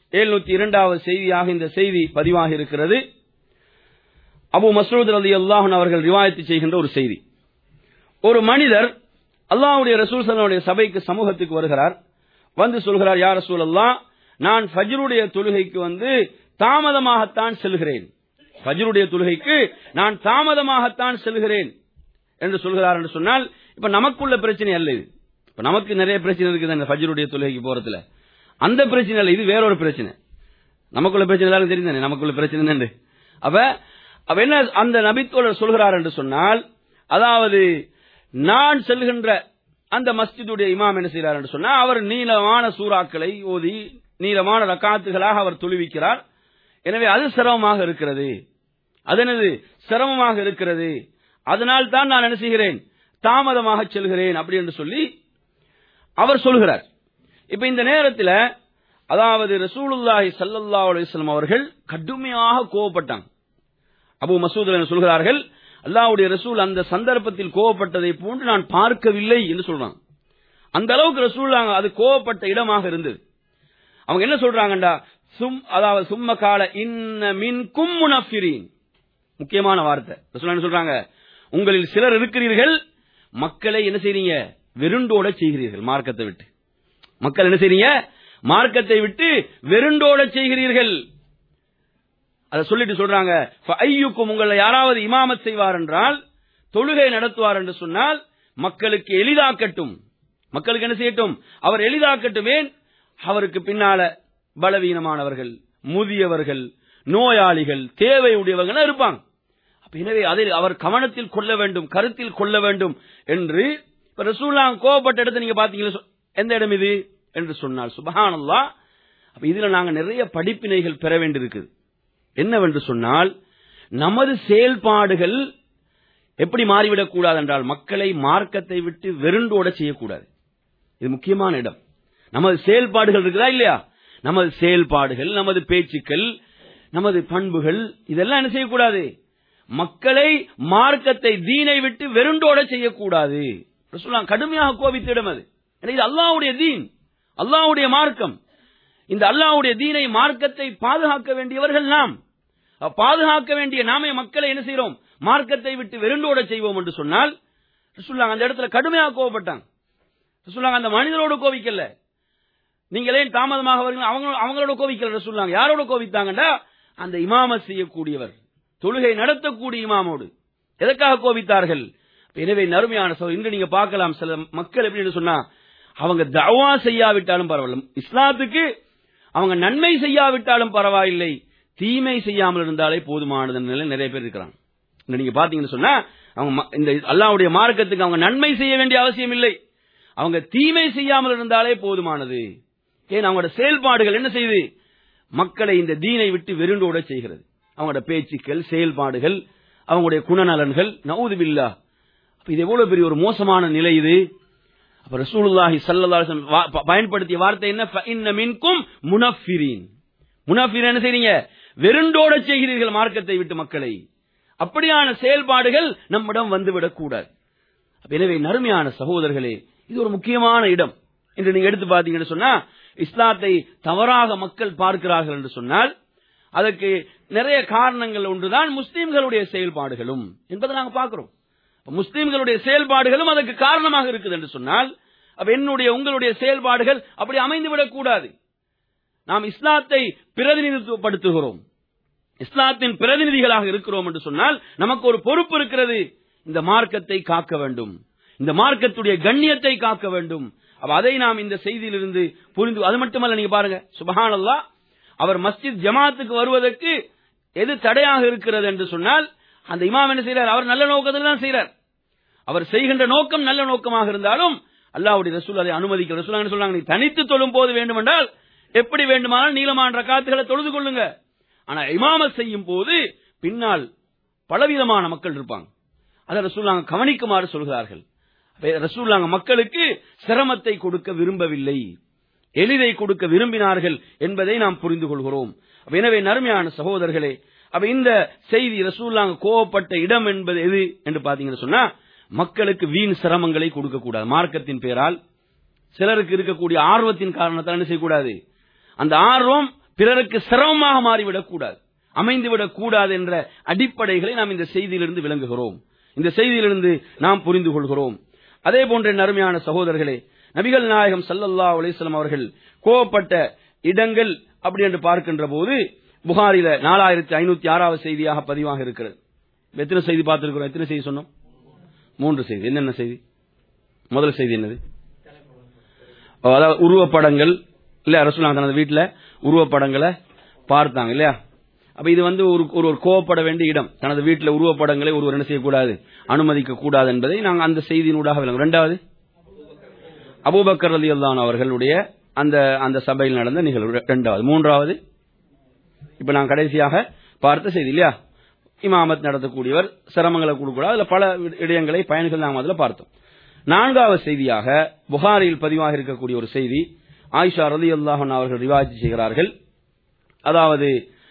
எழுநூத்தி இரண்டாவது செய்தியாக இந்த செய்தி பதிவாக இருக்கிறது அபு மசூத் அலி அல்லாஹன் அவர்கள் ரிவாயத்து செய்கின்ற ஒரு செய்தி ஒரு மனிதர் அல்லாஹ்வுடைய ரசூல் சல்லுடைய சபைக்கு சமூகத்துக்கு வருகிறார் வந்து சொல்கிறார் யார் ரசூல் அல்லாஹ் நான் ஃபஜ்ருடைய தொழுகைக்கு வந்து தாமதமாகத்தான் செல்கிறேன் ஃபஜ்ருடைய தொழுகைக்கு நான் தாமதமாகத்தான் செல்கிறேன் என்று சொல்கிறார் என்று சொன்னால் இப்ப நமக்குள்ள பிரச்சனை அல்ல இது இப்ப நமக்கு நிறைய பிரச்சனை இருக்குது அந்த ஃபஜ்ருடைய தொழுகைக்கு போறதுல அந்த பிரச்சனை அல்ல இது வேறொரு பிரச்சனை நமக்குள்ள பிரச்சனை எல்லாரும் தெரியும் தானே நமக்குள்ள பிரச்சனை தானே அப்ப அப்ப என்ன அந்த நபித்தோழர் சொல்கிறார் என்று சொன்னால் அதாவது நான் செல்கின்ற அந்த மஸ்ஜிதுடைய இமாம் என்ன செய்கிறார் என்று சொன்னால் அவர் நீளமான சூறாக்களை ஓதி நீளமான ரக்காத்துகளாக அவர் தொழுவிக்கிறார் எனவே அது சிரமமாக இருக்கிறது அது என்னது சிரமமாக இருக்கிறது அதனால் தான் நான் என்ன செய்கிறேன் தாமதமாக செல்கிறேன் அப்படி என்று சொல்லி அவர் சொல்கிறார் இப்ப இந்த நேரத்தில் அதாவது ரசூலுல்லாஹி ஸல்லல்லாஹு அலைஹி வஸல்லம் அவர்கள் கடுமையாக கோவப்பட்டாங்க அபு மசூத் என்ன சொல்கிறார்கள் அல்லாஹ்வுடைய ரசூல் அந்த சந்தர்ப்பத்தில் கோவப்பட்டதை போன்று நான் பார்க்கவில்லை என்று சொல்றாங்க அந்த அளவுக்கு ரசூல் அது கோவப்பட்ட இடமாக இருந்தது அவங்க என்ன சொல்றாங்கடா சும் அதாவது சும்ம கால இன்ன மின் கும்முனஃபிரீன் முக்கியமான வார்த்தை ரசூல் என்ன சொல்றாங்க உங்களில் சிலர் இருக்கிறீர்கள் மக்களை என்ன செய்றீங்க வெருண்டோட செய்கிறீர்கள் மார்க்கத்தை விட்டு மக்கள் என்ன செய்றீங்க மார்க்கத்தை விட்டு வெருண்டோட செய்கிறீர்கள் அதை சொல்லிட்டு சொல்றாங்க ஐயுக்கும் உங்களை யாராவது இமாமத் செய்வார் என்றால் தொழுகை நடத்துவார் என்று சொன்னால் மக்களுக்கு எளிதாக்கட்டும் மக்களுக்கு என்ன செய்யட்டும் அவர் எளிதாக்கட்டுமே அவருக்கு பின்னால பலவீனமானவர்கள் முதியவர்கள் நோயாளிகள் தேவை உடையவர்கள் இருப்பாங்க அப்ப எனவே அதை அவர் கவனத்தில் கொள்ள வேண்டும் கருத்தில் கொள்ள வேண்டும் என்று இப்ப ரசூல்லாம் கோபப்பட்ட இடத்தை நீங்க பாத்தீங்களா எந்த இடம் இது என்று சொன்னால் சுபஹானல்லா அப்ப இதுல நாங்க நிறைய படிப்பினைகள் பெற வேண்டியிருக்குது என்னவென்று சொன்னால் நமது செயல்பாடுகள் எப்படி மாறிவிடக் கூடாது என்றால் மக்களை மார்க்கத்தை விட்டு வெருண்டோட செய்யக்கூடாது இது முக்கியமான இடம் நமது செயல்பாடுகள் இருக்குதா இல்லையா நமது செயல்பாடுகள் நமது பேச்சுக்கள் நமது பண்புகள் இதெல்லாம் என்ன செய்யக்கூடாது மக்களை மார்க்கத்தை தீனை விட்டு வெருண்டோட செய்யக்கூடாது சொல்லலாம் கடுமையாக கோபித்த இடம் அது இது அல்லாவுடைய தீன் அல்லாவுடைய மார்க்கம் இந்த அல்லாவுடைய தீனை மார்க்கத்தை பாதுகாக்க வேண்டியவர்கள் நாம் பாதுகாக்க வேண்டிய நாமே மக்களை என்ன செய்யறோம் மார்க்கத்தை விட்டு வெருண்டோட செய்வோம் என்று சொன்னால் சொல்லாங்க அந்த இடத்துல கடுமையாக கோவப்பட்டாங்க சொல்லாங்க அந்த மனிதரோடு கோவிக்கல நீங்களே தாமதமாக வருங்க அவங்க அவங்களோட கோவிக்கல சொல்லாங்க யாரோட கோவித்தாங்கடா அந்த இமாம செய்யக்கூடியவர் தொழுகை நடத்தக்கூடிய இமாமோடு எதற்காக கோபித்தார்கள் எனவே நறுமையான சோ இன்று நீங்க பார்க்கலாம் சில மக்கள் எப்படின்னு சொன்னா அவங்க தவா செய்யாவிட்டாலும் பரவாயில்ல இஸ்லாத்துக்கு அவங்க நன்மை செய்யாவிட்டாலும் பரவாயில்லை தீமை செய்யாமல் இருந்தாலே போதுமானது நிலை நிறைய பேர் இருக்கிறாங்க நீங்க பாத்தீங்கன்னு சொன்னா அவங்க இந்த அல்லாவுடைய மார்க்கத்துக்கு அவங்க நன்மை செய்ய வேண்டிய அவசியம் இல்லை அவங்க தீமை செய்யாமல் இருந்தாலே போதுமானது ஏன் அவங்களோட செயல்பாடுகள் என்ன செய்யுது மக்களை இந்த தீனை விட்டு வெருண்டோட செய்கிறது அவங்களோட பேச்சுக்கள் செயல்பாடுகள் அவங்களுடைய குணநலன்கள் நவுதுபில்லா இது எவ்வளவு பெரிய ஒரு மோசமான நிலை இது அப்ப ரசூலுல்லாஹி சல்லல்லாஹு பயன்படுத்திய வார்த்தை என்ன இன்ன மின்கும் முனஃபிரீன் முனஃபிர் என்ன செய்றீங்க வெருண்டோட செய்கிறீர்கள் மார்க்கத்தை விட்டு மக்களை அப்படியான செயல்பாடுகள் நம்மிடம் வந்துவிடக் கூடாது எனவே நறுமையான சகோதரர்களே இது ஒரு முக்கியமான இடம் என்று நீங்க எடுத்து பார்த்தீங்கன்னு சொன்னா இஸ்லாத்தை தவறாக மக்கள் பார்க்கிறார்கள் என்று சொன்னால் அதற்கு நிறைய காரணங்கள் ஒன்றுதான் முஸ்லீம்களுடைய செயல்பாடுகளும் என்பதை நாங்க பார்க்கிறோம் முஸ்லீம்களுடைய செயல்பாடுகளும் அதற்கு காரணமாக இருக்குது என்று சொன்னால் அப்ப என்னுடைய உங்களுடைய செயல்பாடுகள் அப்படி அமைந்துவிடக் கூடாது நாம் இஸ்லாத்தை பிரதிநிதித்துவப்படுத்துகிறோம் இஸ்லாத்தின் பிரதிநிதிகளாக இருக்கிறோம் என்று சொன்னால் நமக்கு ஒரு பொறுப்பு இருக்கிறது இந்த மார்க்கத்தை காக்க வேண்டும் இந்த மார்க்கத்துடைய கண்ணியத்தை காக்க வேண்டும் அப்ப அதை நாம் இந்த செய்தியிலிருந்து புரிந்து அது மட்டுமல்ல நீங்க பாருங்க சுபஹானல்லா அவர் மஸ்ஜித் ஜமாத்துக்கு வருவதற்கு எது தடையாக இருக்கிறது என்று சொன்னால் அந்த இமாம் என்ன செய்யறார் அவர் நல்ல நோக்கத்தில் தான் செய்யறார் அவர் செய்கின்ற நோக்கம் நல்ல நோக்கமாக இருந்தாலும் அல்லாவுடைய ரசூல் அதை அனுமதிக்க ரசூல் என்ன சொல்றாங்க நீ தனித்து தொழும் போது வேண்டுமென்றால் எப்படி வேண்டுமானால் நீளமான ரக்காத்துகளை தொழுது கொள்ளுங்க ஆனா இமாமத் செய்யும் போது பின்னால் பலவிதமான மக்கள் இருப்பாங்க அதை ரசூல்லாங்க கவனிக்குமாறு சொல்கிறார்கள் ரசூல்லாங்க மக்களுக்கு சிரமத்தை கொடுக்க விரும்பவில்லை எளிதை கொடுக்க விரும்பினார்கள் என்பதை நாம் புரிந்து கொள்கிறோம் எனவே நறுமையான சகோதரர்களே அப்ப இந்த செய்தி ரசூல்லாங்க கோவப்பட்ட இடம் என்பது எது என்று பாத்தீங்கன்னு சொன்னா மக்களுக்கு வீண் சிரமங்களை கொடுக்க கூடாது மார்க்கத்தின் பேரால் சிலருக்கு இருக்கக்கூடிய ஆர்வத்தின் காரணத்தால் என்ன செய்யக்கூடாது அந்த ஆர்வம் பிறருக்கு சிரமமாக மாறிவிடக் கூடாது அமைந்துவிடக் கூடாது என்ற அடிப்படைகளை நாம் இந்த செய்தியிலிருந்து விளங்குகிறோம் இந்த செய்தியிலிருந்து நாம் புரிந்து கொள்கிறோம் அதே போன்ற என் அருமையான சகோதரர்களே நபிகள் நாயகம் சல்லல்லா அலிஸ்லாம் அவர்கள் கோவப்பட்ட இடங்கள் அப்படி என்று பார்க்கின்ற போது புகாரில நாலாயிரத்தி ஐநூத்தி ஆறாவது செய்தியாக பதிவாக இருக்கிறது எத்தனை செய்தி பார்த்திருக்கிறோம் எத்தனை செய்தி சொன்னோம் மூன்று செய்தி என்னென்ன செய்தி முதல் செய்தி என்னது ஓ, அதாவது உருவப்படங்கள் இல்ல ரசூலுல்லாஹி தனது வீட்டுல உருவப்படங்களை பார்த்தாங்க இல்லையா அப்ப இது வந்து ஒரு ஒரு ஒரு கோவப்பட வேண்டிய இடம் தனது வீட்டுல உருவப்படங்களை ஒருவர் என்ன செய்யக்கூடாது அனுமதிக்க கூடாது என்பதை நாங்கள் அந்த செய்தியினூடாக விளங்கும் இரண்டாவது அபூபக்கர் ரலி அவர்களுடைய அந்த அந்த சபையில் நடந்த நிகழ்வு இரண்டாவது மூன்றாவது இப்ப நான் கடைசியாக பார்த்த செய்தி இல்லையா இமாமத் நடத்தக்கூடியவர் சிரமங்களை கொடுக்கூடாது அதுல பல இடயங்களை பயன்கள் நாம் அதுல பார்த்தோம் நான்காவது செய்தியாக புகாரில் பதிவாக இருக்கக்கூடிய ஒரு செய்தி ஆயிஷா ரலி அல்லாஹன் அவர்கள் ரிவாஜ் செய்கிறார்கள் அதாவது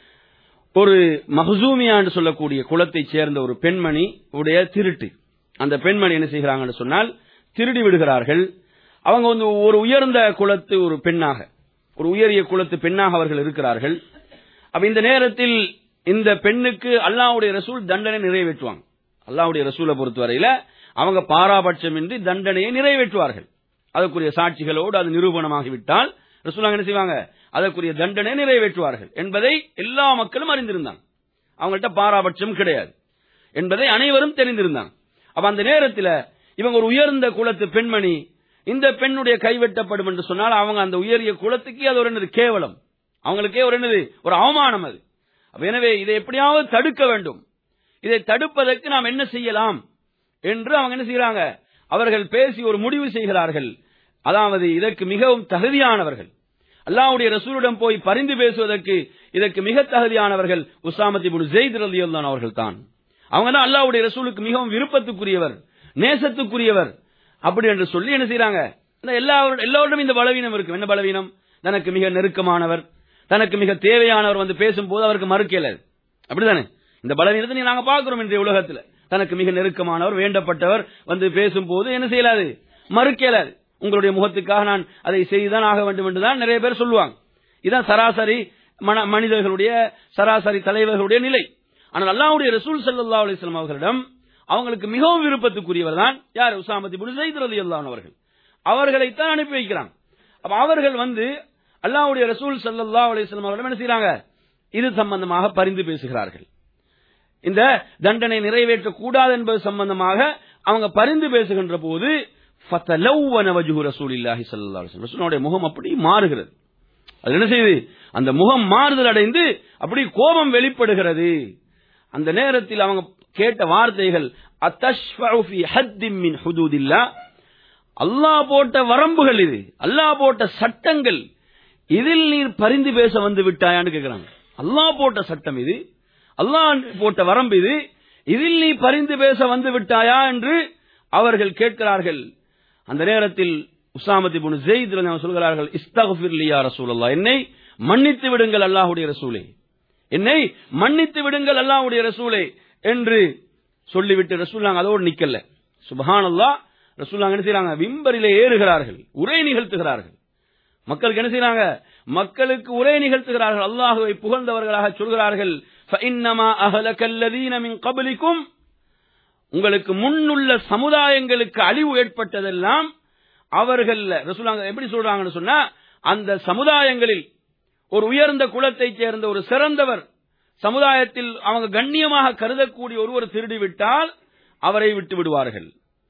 ஒரு மஹசூமியா என்று சொல்லக்கூடிய குலத்தைச் சேர்ந்த ஒரு பெண்மணி உடைய திருட்டு அந்த பெண்மணி என்ன செய்கிறாங்கன்னு சொன்னால் திருடி விடுகிறார்கள் அவங்க வந்து ஒரு உயர்ந்த குலத்து ஒரு பெண்ணாக ஒரு உயரிய குலத்து பெண்ணாக அவர்கள் இருக்கிறார்கள் அப்ப இந்த நேரத்தில் இந்த பெண்ணுக்கு அல்லாஹ்வுடைய ரசூல் தண்டனை நிறைவேற்றுவாங்க அல்லாஹ்வுடைய ரசூலை பொறுத்தவரையில அவங்க பாராபட்சமின்றி தண்டனையை நிறைவேற்றுவார்கள் அதற்குரிய சாட்சிகளோடு அது நிரூபணமாகிவிட்டால் ரசூலாங்க என்ன செய்வாங்க அதற்குரிய தண்டனை நிறைவேற்றுவார்கள் என்பதை எல்லா மக்களும் அறிந்திருந்தாங்க அவங்கள்ட்ட பாராபட்சம் கிடையாது என்பதை அனைவரும் தெரிந்திருந்தாங்க அப்ப அந்த நேரத்தில் இவங்க ஒரு உயர்ந்த குலத்து பெண்மணி இந்த பெண்ணுடைய கைவெட்டப்படும் என்று சொன்னால் அவங்க அந்த உயரிய குலத்துக்கே அது ஒரு என்னது கேவலம் அவங்களுக்கே ஒரு என்னது ஒரு அவமானம் அது அப்ப எனவே இதை எப்படியாவது தடுக்க வேண்டும் இதை தடுப்பதற்கு நாம் என்ன செய்யலாம் என்று அவங்க என்ன செய்யறாங்க அவர்கள் பேசி ஒரு முடிவு செய்கிறார்கள் அதாவது இதற்கு மிகவும் தகுதியானவர்கள் அல்லாஹ்வுடைய ரசூலிடம் போய் பரிந்து பேசுவதற்கு இதற்கு மிக தகுதியானவர்கள் உசாமத் இப்னு ஜெயித் ரலியல்லாஹு அவர்கள் தான் அவங்க தான் அல்லாஹ்வுடைய ரசூலுக்கு மிகவும் விருப்பத்துக்குரியவர் நேசத்துக்குரியவர் அப்படி என்று சொல்லி என்ன செய்யறாங்க இந்த எல்லா எல்லோரிடம் இந்த பலவீனம் இருக்கும் என்ன பலவீனம் தனக்கு மிக நெருக்கமானவர் தனக்கு மிக தேவையானவர் வந்து பேசும்போது அவருக்கு மறுக்கல அப்படிதானே இந்த பலவீனத்தை நீ நாங்க பார்க்கிறோம் இன்றைய உலகத்துல தனக்கு மிக நெருக்கமானவர் வேண்டப்பட்டவர் வந்து பேசும்போது என்ன செய்யலாது மறுக்கலாது உங்களுடைய முகத்துக்காக நான் அதை செய்துதான் ஆக வேண்டும் என்றுதான் நிறைய பேர் சொல்லுவாங்க இதான் சராசரி மன- மனிதர்களுடைய சராசரி தலைவர்களுடைய நிலை ஆனால் அல்லாஹ்வுடைய ரசூல் ஸல்லல்லாஹு அலைஹி வஸல்லம் அவர்களிடம் அவங்களுக்கு மிகவும் விருப்பத்துக்குரியவர் தான் யார் உசாமத் இப்னு ஸைத் ரலியல்லாஹு அவர்கள் அவர்களைத்தான் அனுப்பி வைக்கிறாங்க அப்ப அவர்கள் வந்து அல்லாஹ்வுடைய ரசூல் ஸல்லல்லாஹு அலைஹி வஸல்லம் அவர்களிடம் என்ன செய்றாங்க இது சம்பந்தமாக பரிந்து பேசுகிறார்கள் இந்த தண்டனை நிறைவேற்றக்கூடாது என்பது சம்பந்தமாக அவங்க பரிந்து பேசுகின்ற போது ஃபதலவ்வன வஜ்ஹு ரசூலில்லாஹி ஸல்லல்லாஹு அலைஹி வஸல்லம் ரசூலுடைய முகம் அப்படி மாறுகிறது அது என்ன செய்யுது அந்த முகம் மாறுதல் அடைந்து அப்படி கோபம் வெளிப்படுகிறது அந்த நேரத்தில் அவங்க கேட்ட வார்த்தைகள் அத்தஷ்ஃபஉ ஃபீ ஹத்தின் மின் ஹுதூதில்லாஹ் அல்லாஹ் போட்ட வரம்புகள் இது அல்லாஹ் போட்ட சட்டங்கள் இதில் நீர் பரிந்து பேச வந்து விட்டாயான்னு கேக்குறாங்க அல்லாஹ் போட்ட சட்டம் இது அல்லாஹ் போட்ட வரம்பு இது இதில் நீ பரிந்து பேச வந்து விட்டாயா என்று அவர்கள் கேட்கிறார்கள் அந்த நேரத்தில் உசாமத் இப்னு ஸெய்த் ரலியல்லாஹு சொல்கிறார்கள் இஸ்தக்ஃபிர் லி யா ரசூலல்லாஹ் என்னை மன்னித்து விடுங்கள் அல்லாஹ்வுடைய ரசூலே என்னை மன்னித்து விடுங்கள் அல்லாஹ்வுடைய ரசூலே என்று சொல்லிவிட்டு ரசூலுல்லாஹ் அதோடு நிக்கல சுபஹானல்லாஹ் ரசூலுல்லாஹ் என்ன செய்றாங்க விம்பரிலே ஏறுகிறார்கள் உரை நிகழ்த்துகிறார்கள் மக்களுக்கு என்ன செய்றாங்க மக்களுக்கு உரை நிகழ்த்துகிறார்கள் அல்லாஹுவை புகழ்ந்தவர்களாக சொல்கிறார்கள் فَإِنَّمَا أَهْلَكَ الَّذِينَ مِنْ قَبْلِكُمْ உங்களுக்கு முன்னுள்ள சமுதாயங்களுக்கு அழிவு ஏற்பட்டதெல்லாம் அவர்கள் ரசூலுல்லாஹ் எப்படி சொல்றாங்கன்னு சொன்னா அந்த சமுதாயங்களில் ஒரு உயர்ந்த குலத்தைச் சேர்ந்த ஒரு சிறந்தவர் சமுதாயத்தில் அவங்க கண்ணியமாக கருதக்கூடிய ஒருவர் திருடி விட்டால் அவரை விட்டு விடுவார்கள்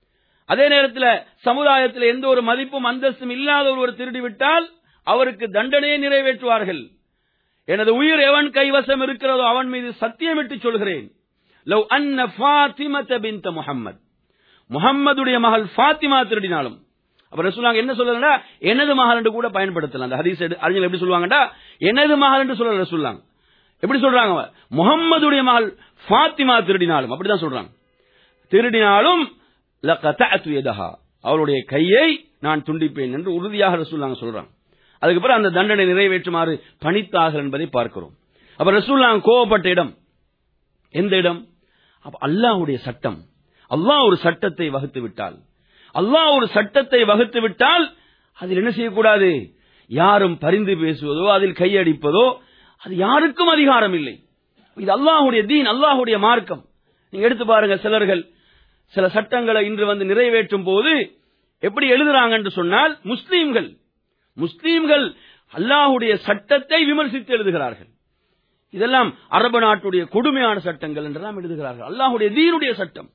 அதே நேரத்தில் சமுதாயத்தில் எந்த ஒரு மதிப்பும் அந்தஸ்தும் இல்லாத ஒருவர் திருடி விட்டால் அவருக்கு தண்டனையை நிறைவேற்றுவார்கள் எனது உயிர் எவன் கைவசம் இருக்கிறதோ அவன் மீது சத்தியமிட்டு சொல்கிறேன் லவ் அன்ன ஃபாத்திமத பின்த முஹம்மத் முஹம்மதுடைய மகள் ஃபாத்திமா திருடினாலும் அப்ப ரசூலாங்க என்ன சொல்லுங்கன்னா எனது மகள் என்று கூட பயன்படுத்தலாம் அந்த ஹதீஸ் எடு- அறிஞர்கள் எப்படி சொல்லுவாங்கடா எனது மகள் என்று சொல்ல ரசூலாங்க எப்படி சொல்றாங்க அவ? முஹம்மதுடைய மகள் ஃபாத்திமா திருடினாலும் அப்படிதான் சொல்றாங்க திருடினாலும் லகதஅத்து யதஹா அவளுடைய கையை நான் துண்டிப்பேன் என்று உறுதியாக ரசூலுல்லாஹ் சொல்றாங்க அதுக்கு பிறகு அந்த தண்டனை நிறைவேற்றுமாறு பணித்தார்கள் என்பதை பார்க்கிறோம் அப்ப ரசூலுல்லாஹ் கோவப்பட்ட இடம் எந்த இடம் அப்ப அல்லாஹ்வுடைய சட்டம் அல்லாஹ் ஒரு சட்டத்தை வகுத்து விட்டால் அல்லாஹ் ஒரு சட்டத்தை வகுத்து விட்டால் அதில் என்ன செய்யக்கூடாது யாரும் பரிந்து பேசுவதோ அதில் கையடிப்பதோ அது யாருக்கும் அதிகாரம் இல்லை இது அல்லாஹுடைய தீன் அல்லாஹுடைய மார்க்கம் நீங்க எடுத்து பாருங்க சிலர்கள் சில சட்டங்களை இன்று வந்து நிறைவேற்றும் போது எப்படி எழுதுறாங்க என்று சொன்னால் முஸ்லீம்கள் முஸ்லீம்கள் அல்லாஹுடைய சட்டத்தை விமர்சித்து எழுதுகிறார்கள் இதெல்லாம் அரபு நாட்டுடைய கொடுமையான சட்டங்கள் என்றெல்லாம் எழுதுகிறார்கள் அல்லாஹுடைய தீனுடைய சட்டம்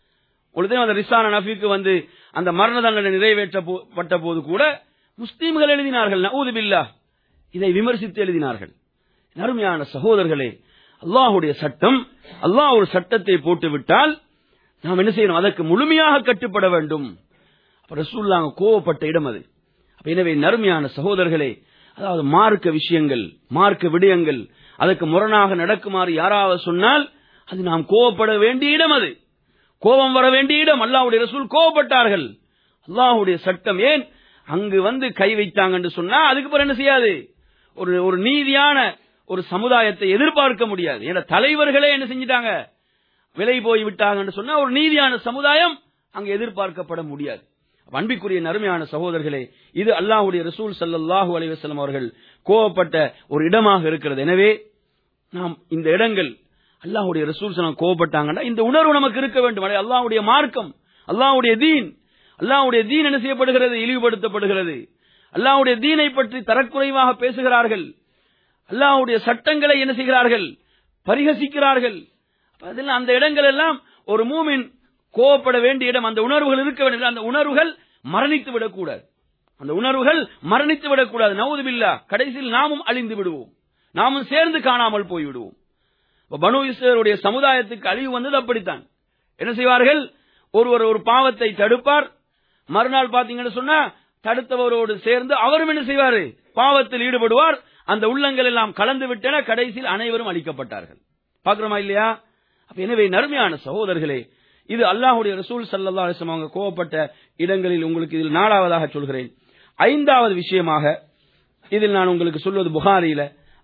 ஒரு தினம் அந்த ரிசான நஃபீக்கு வந்து அந்த மரண தண்டனை நிறைவேற்றப்பட்ட போது கூட முஸ்லீம்கள் எழுதினார்கள் நவூது பில்லா இதை விமர்சித்து எழுதினார்கள் அருமையான சகோதரர்களே அல்லாஹுடைய சட்டம் அல்லாஹ் ஒரு சட்டத்தை போட்டு விட்டால் நாம் என்ன செய்யணும் அதற்கு முழுமையாக கட்டுப்பட வேண்டும் அப்ப ரசூல்லாங்க கோவப்பட்ட இடம் அது அப்ப எனவே நறுமையான சகோதரர்களே அதாவது மார்க்க விஷயங்கள் மார்க்க விடயங்கள் அதற்கு முரணாக நடக்குமாறு யாராவது சொன்னால் அது நாம் கோவப்பட வேண்டிய இடம் அது கோபம் வர வேண்டிய இடம் அல்லாஹ்வுடைய ரசூல் கோவப்பட்டார்கள் அல்லாஹ்வுடைய சட்டம் ஏன் அங்கு வந்து கை வைத்தாங்க என்று சொன்னா அதுக்கு பிறகு என்ன செய்யாது ஒரு ஒரு நீதியான ஒரு சமுதாயத்தை எதிர்பார்க்க முடியாது ஏன்னா தலைவர்களே என்ன செஞ்சிட்டாங்க விலை போய் விட்டாங்கன்னு சொன்னா ஒரு நீதியான சமுதாயம் அங்கு எதிர்பார்க்கப்பட முடியாது அப்ப அன்பிற்குரிய நறுமையான சகோதரர்களே இது அல்லாஹ்வுடைய ரசூல் ஸல்லல்லாஹு அலைஹி வஸல்லம் அவர்கள் கோவப்பட்ட ஒரு இடமாக இருக்கிறது எனவே நாம் இந்த இடங்கள் அல்லாஹ்வுடைய ரசூல் ஸல்லல்லாஹு கோவப்பட்டாங்கன்னா இந்த உணர்வு நமக்கு இருக்க வேண்டும் அடே அல்லாஹ்வுடைய மார்க்கம் அல்லாஹ்வுடைய தீன் அல்லாஹ்வுடைய தீன் என்ன செய்யப்படுகிறது இழிவுபடுத்தப்படுகிறது அல்லாஹ்வுடைய தீனை பற்றி தரக்குறைவாக பேசுகிறார்கள் அல்லாஹ்வுடைய சட்டங்களை என்ன செய்கிறார்கள் பரிகசிக்கிறார்கள் அப்ப அதெல்லாம் அந்த இடங்கள் எல்லாம் ஒரு மூமின் கோவப்பட வேண்டிய இடம் அந்த உணர்வுகள் இருக்க வேண்டும் அந்த உணர்வுகள் மரணித்து விடக்கூடாது அந்த உணர்வுகள் மரணித்து விடக்கூடாது நவுது பில்லா கடைசியில் நாமும் அழிந்து விடுவோம் நாமும் சேர்ந்து காணாமல் போய் விடுவோம் இப்ப பனு இஸ்ரேலுடைய சமுதாயத்துக்கு அழிவு வந்தது அப்படித்தான் என்ன செய்வார்கள் ஒருவர் ஒரு பாவத்தை தடுப்பார் மறுநாள் பாத்தீங்கன்னு சொன்னா தடுத்தவரோடு சேர்ந்து அவரும் என்ன செய்வாரு பாவத்தில் ஈடுபடுவார் அந்த உள்ளங்கள் எல்லாம் கலந்து விட்டன கடைசியில் அனைவரும் அழிக்கப்பட்டார்கள் பாக்குறோமா இல்லையா அப்ப எனவே நறுமையான சகோதரர்களே இது அல்லாஹுடைய ரசூல் சல்லா அலிஸ்லாம் அவங்க கோவப்பட்ட இடங்களில் உங்களுக்கு இதில் நாலாவதாக சொல்கிறேன் ஐந்தாவது விஷயமாக இதில் நான் உங்களுக்கு சொல்வது புகாரியில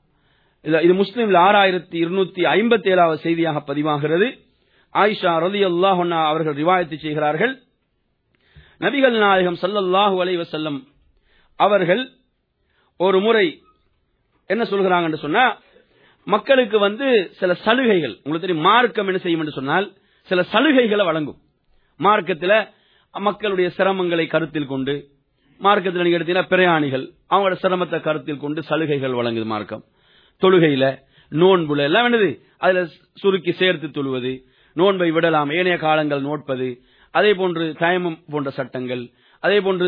இது- இது முஸ்லிம்ல ஆறாயிரத்தி இருநூத்தி ஐம்பத்தி ஏழாவது செய்தியாக பதிவாகிறது ஆயிஷா ரலி அல்லாஹ் அவர்கள் ரிவாயத்து செய்கிறார்கள் நபிகள் நாயகம் ஸல்லல்லாஹு அலைஹி வஸல்லம் அவர்கள் ஒரு முறை என்ன சொல்கிறாங்க என்று சொன்னா மக்களுக்கு வந்து சில சலுகைகள் உங்களுக்கு தெரியும் மார்க்கம் என்ன செய்யும் என்று சொன்னால் சில சலுகைகளை வழங்கும் மார்க்கத்தில் மக்களுடைய சிரமங்களை கருத்தில் கொண்டு மார்க்கத்தில் நீங்க எடுத்தீங்கன்னா பிரயாணிகள் அவங்களோட சிரமத்தை கருத்தில் கொண்டு சலுகைகள் வழங்குது மார்க்கம் தொழுகையில நோன்புல எல்லாம் என்னது அதுல சுருக்கி சேர்த்து தொழுவது நோன்பை விடலாம் ஏனைய காலங்கள் நோட்பது அதே போன்று தயமம் போன்ற சட்டங்கள் அதே போன்று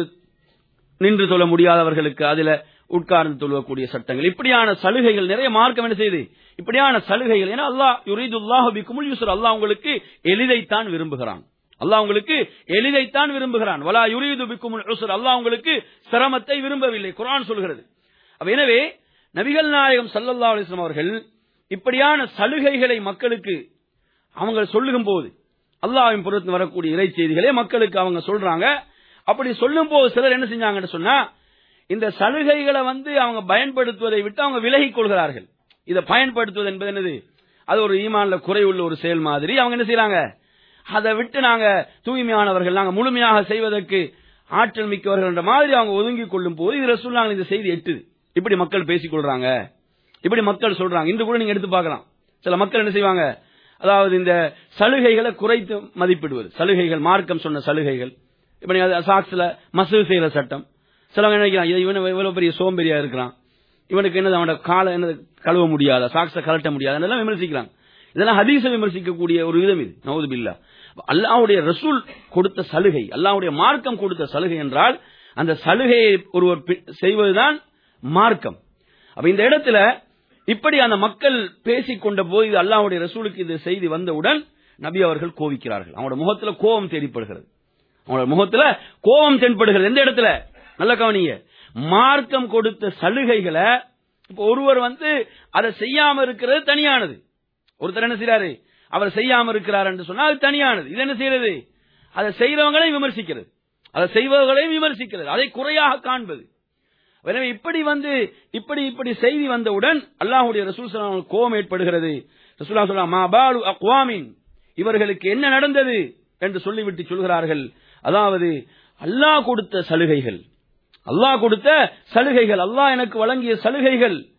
நின்று தொழ முடியாதவர்களுக்கு அதுல உட்கார்ந்து தொழுவக்கூடிய சட்டங்கள் இப்படியான சலுகைகள் நிறைய மார்க்கம் என்ன செய்யுது இப்படியான சலுகைகள் ஏன்னா அல்லாஹ் யுரீதுல்லாஹு பிக்குமுல் யுஸ்ர் அல்லாஹ் உங்களுக்கு எளிதைத்தான் விரும்புகிறான் அல்லாஹ் உங்களுக்கு எளிதைத்தான் விரும்புகிறான் வலா யுரீது பிக்குமுல் யுஸ்ர் அல்லாஹ் உங்களுக்கு சிரமத்தை விரும்பவில்லை குர்ஆன் சொல்கிறது அப்ப எனவே நபிகள் நாயகம் ஸல்லல்லாஹு அலைஹி வஸல்லம் அவர்கள் இப்படியான சலுகைகளை மக்களுக்கு அவங்க சொல்லும் போது அல்லாஹ்வின் புறத்து வரக்கூடிய இறை செய்திகளே மக்களுக்கு அவங்க சொல்றாங்க அப்படி சொல்லும் போது சிலர் என்ன செஞ்சாங்கன்னு சொன்னா இந்த சலுகைகளை வந்து அவங்க பயன்படுத்துவதை விட்டு அவங்க விலகிக் கொள்கிறார்கள் இதை பயன்படுத்துவது என்பது என்னது அது ஒரு ஈமான்ல குறைவுள்ள ஒரு செயல் மாதிரி அவங்க என்ன செய்யறாங்க அதை விட்டு நாங்க தூய்மையானவர்கள் நாங்க முழுமையாக செய்வதற்கு ஆற்றல் மிக்கவர்கள் என்ற மாதிரி அவங்க ஒதுங்கிக் கொள்ளும் போது இது ரசூலுல்லாஹ் இந்த செய்தி எட்டுது இப்படி மக்கள் பேசிக் கொள்றாங்க இப்படி மக்கள் சொல்றாங்க இன்று கூட நீங்க எடுத்து பார்க்கலாம் சில மக்கள் என்ன செய்வாங்க அதாவது இந்த சலுகைகளை குறைத்து மதிப்பிடுவது சலுகைகள் மார்க்கம் சொன்ன சலுகைகள் இப்ப நீங்க சாக்ஸ்ல மசூல் செய்யற சட்டம் சிலவங்க நினைக்கிறான் இது இவன் இவ்வளவு பெரிய சோம்பேறியா இருக்கிறான் இவனுக்கு என்னது அவனோட காலை என்னது கழுவ முடியாதா சாக்ஸ கலட்ட முடியாதா இதெல்லாம் விமர்சிக்கிறாங்க இதெல்லாம் ஹதீஸை விமர்சிக்கக்கூடிய ஒரு விதம் இது நவுது பில்லா அல்லாஹ்வுடைய ரசூல் கொடுத்த சலுகை அல்லாஹ்வுடைய மார்க்கம் கொடுத்த சலுகை என்றால் அந்த சலுகையை ஒருவர் பி- செய்வதுதான் மார்க்கம் அப்ப இந்த இடத்துல இப்படி அந்த மக்கள் பேசிக் கொண்ட போது இது அல்லாஹ்வுடைய ரசூலுக்கு இந்த செய்தி வந்தவுடன் நபி அவர்கள் கோவிக்கிறார்கள் அவங்களோட முகத்துல கோபம் தேடிப்படுகிறது அவங்களோட முகத்துல கோபம் தென்படுகிறது எந்த இடத்துல நல்ல கவனிங்க மார்க்கம் கொடுத்த சலுகைகளை இப்ப ஒருவர் வந்து அதை செய்யாம இருக்கிறது தனியானது ஒருத்தர் என்ன செய்யறாரு அவர் செய்யாம இருக்கிறார் என்று சொன்னா அது தனியானது இது என்ன செய்யறது அதை செய்யறவங்களையும் விமர்சிக்கிறது அதை செய்பவர்களையும் விமர்சிக்கிறது அதை குறையாக காண்பது எனவே இப்படி வந்து இப்படி இப்படி செய்தி வந்தவுடன் அல்லாஹ்வுடைய ரசூல் ஸல்லல்லாஹு அலைஹி வஸல்லம் கோபம் ஏற்படுகிறது ரசூலுல்லாஹ் சொல்றாங்க மா பாலு அக்வாமின் இவர்களுக்கு என்ன நடந்தது என்று சொல்லிவிட்டு சொல்கிறார்கள் அதாவது அல்லாஹ் கொடுத்த சலுகைகள் அல்லாஹ் கொடுத்த சலுகைகள் அல்லாஹ் எனக்கு வழங்கிய சலுகைகள்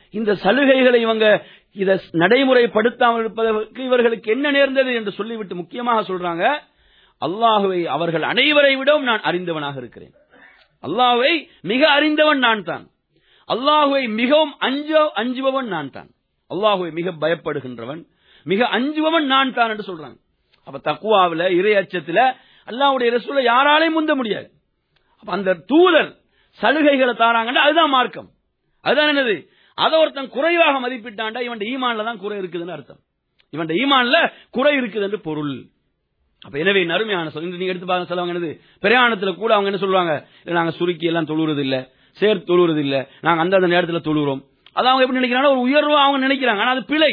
இந்த சலுகைகளை இவங்க இதை நடைமுறைப்படுத்தாமல் இருப்பதற்கு இவர்களுக்கு என்ன நேர்ந்தது என்று சொல்லிவிட்டு முக்கியமாக சொல்றாங்க அல்லாஹுவை அவர்கள் அனைவரை விடவும் நான் அறிந்தவனாக இருக்கிறேன் அல்லாஹுவை மிக அறிந்தவன் நான் தான் அல்லாஹுவை மிகவும் அஞ்ச அஞ்சுபவன் நான் தான் அல்லாஹுவை மிக பயப்படுகின்றவன் மிக அஞ்சுபவன் நான் தான் என்று சொல்றாங்க அப்ப தக்குவாவில இறை அச்சத்துல அல்லாஹ்வுடைய ரசூலை யாராலையும் முந்த முடியாது அப்ப அந்த தூதர் சலுகைகளை தாராங்கன்னா அதுதான் மார்க்கம் அதுதான் என்னது அதை ஒருத்தன் குறைவாக மதிப்பிட்டாண்டா இவன் ஈமான்ல தான் குறை இருக்குதுன்னு அர்த்தம் இவன் ஈமான்ல குறை இருக்குது என்று பொருள் அப்ப எனவே நறுமையான சொல் இன்று நீங்க எடுத்து பாருங்க சொல்லுவாங்க என்னது பிரயாணத்துல கூட அவங்க என்ன சொல்லுவாங்க இல்ல நாங்க சுருக்கி எல்லாம் தொழுறது இல்ல சேர்த்து தொழுறது இல்ல நாங்க அந்தந்த நேரத்துல தொழுகிறோம் அது அவங்க எப்படி நினைக்கிறாங்க ஒரு உயர்வா அவங்க நினைக்கிறாங்க ஆனா அது பிழை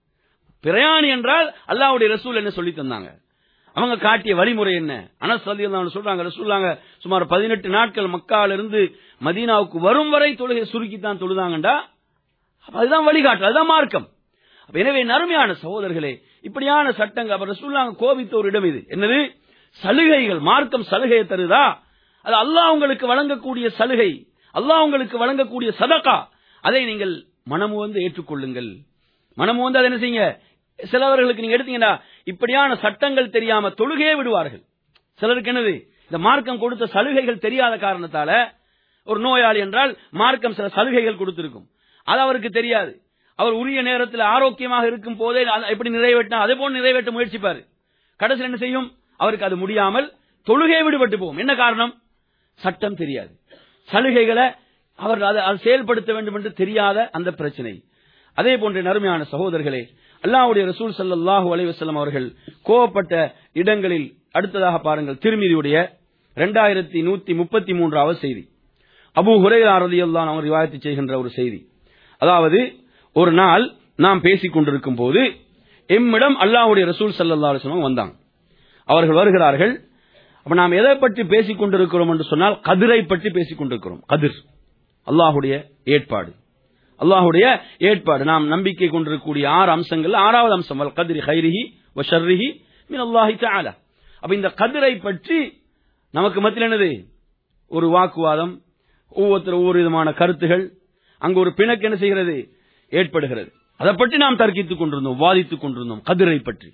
பிரயாணி என்றால் அல்லாஹ்வுடைய ரசூல் என்ன சொல்லி தந்தாங்க அவங்க காட்டிய வழிமுறை என்ன அனஸ் ரலியல்லாஹு சொல்றாங்க ரசூல்லாங்க சுமார் பதினெட்டு நாட்கள் மக்கால இருந்து மதீனாவுக்கு வரும் வரை தொழுகை சுருக்கித்தான் தொழுதாங்கண்டா அப்ப அதுதான் வழிகாட்டு அதுதான் மார்க்கம் அப்ப எனவே நறுமையான சகோதரர்களே இப்படியான சட்டங்கள் அப்ப ரசூல்லாங்க கோபித்த ஒரு இடம் இது என்னது சலுகைகள் மார்க்கம் சலுகையை தருதா அது அல்லாஹ் உங்களுக்கு வழங்கக்கூடிய சலுகை அல்லாஹ் உங்களுக்கு வழங்கக்கூடிய சதகா அதை நீங்கள் மனமு வந்து ஏற்றுக்கொள்ளுங்கள் மனமு வந்து அதை என்ன செய்யுங்க சிலவர்களுக்கு நீங்க எடுத்தீங்கன்னா இப்படியான சட்டங்கள் தெரியாம தொழுகையே விடுவார்கள் சிலருக்கு என்னது இந்த மார்க்கம் கொடுத்த சலுகைகள் தெரியாத காரணத்தால ஒரு நோயாளி என்றால் மார்க்கம் சில சலுகைகள் கொடுத்திருக்கும் அது அவருக்கு தெரியாது அவர் உரிய நேரத்தில் ஆரோக்கியமாக இருக்கும் போதே அதை எப்படி நிறைவேற்றினா அதே போல நிறைவேற்ற முயற்சிப்பார் கடைசியில் என்ன செய்யும் அவருக்கு அது முடியாமல் தொழுகை விடுபட்டு போகும் என்ன காரணம் சட்டம் தெரியாது சலுகைகளை அவர் அதை அதை செயல்படுத்த வேண்டும் என்று தெரியாத அந்த பிரச்சனை அதே போன்ற நறுமையான சகோதரர்களே அல்லாஹ்வுடைய ரசூல் ஸல்லல்லாஹு அலைஹி வஸல்லம் அவர்கள் கோவப்பட்ட இடங்களில் அடுத்ததாக பாருங்கள் திருமிதியுடைய இரண்டாயிரத்தி நூத்தி முப்பத்தி மூன்றாவது செய்தி அபூ ஹுரைரா ரலியல்லாஹு அவர் ரிவாயத்து செய்கின்ற ஒரு செய்தி அதாவது ஒரு நாள் நாம் பேசிக் கொண்டிருக்கும் போது எம்மிடம் அல்லாஹ்வுடைய ரசூல் ஸல்லல்லாஹு அலைஹி வஸல்லம் வந்தாங்க அவர்கள் வருகிறார்கள் அப்ப நாம் எதை பற்றி பேசிக் கொண்டிருக்கிறோம் என்று சொன்னால் கதிரை பற்றி பேசிக் கொண்டிருக்கிறோம் கதிர் அல்லாஹுடைய ஏற்பாடு அல்லாஹுடைய ஏற்பாடு நாம் நம்பிக்கை கொண்டிருக்கக்கூடிய ஆறு அம்சங்கள் ஆறாவது அம்சம் வல் கதிரி ஹைரிஹி வ ஷர்ரிஹி மின் அல்லாஹி தஆலா அப்ப இந்த கதிரை பற்றி நமக்கு மத்தியில் என்னது ஒரு வாக்குவாதம் ஒவ்வொருத்தர் ஒவ்வொரு விதமான கருத்துகள் அங்கு ஒரு பிணக்கு என்ன செய்கிறது ஏற்படுகிறது அதை பற்றி நாம் தர்க்கித்துக் கொண்டிருந்தோம் வாதித்துக் கொண்டிருந்தோம் கதிரை பற்றி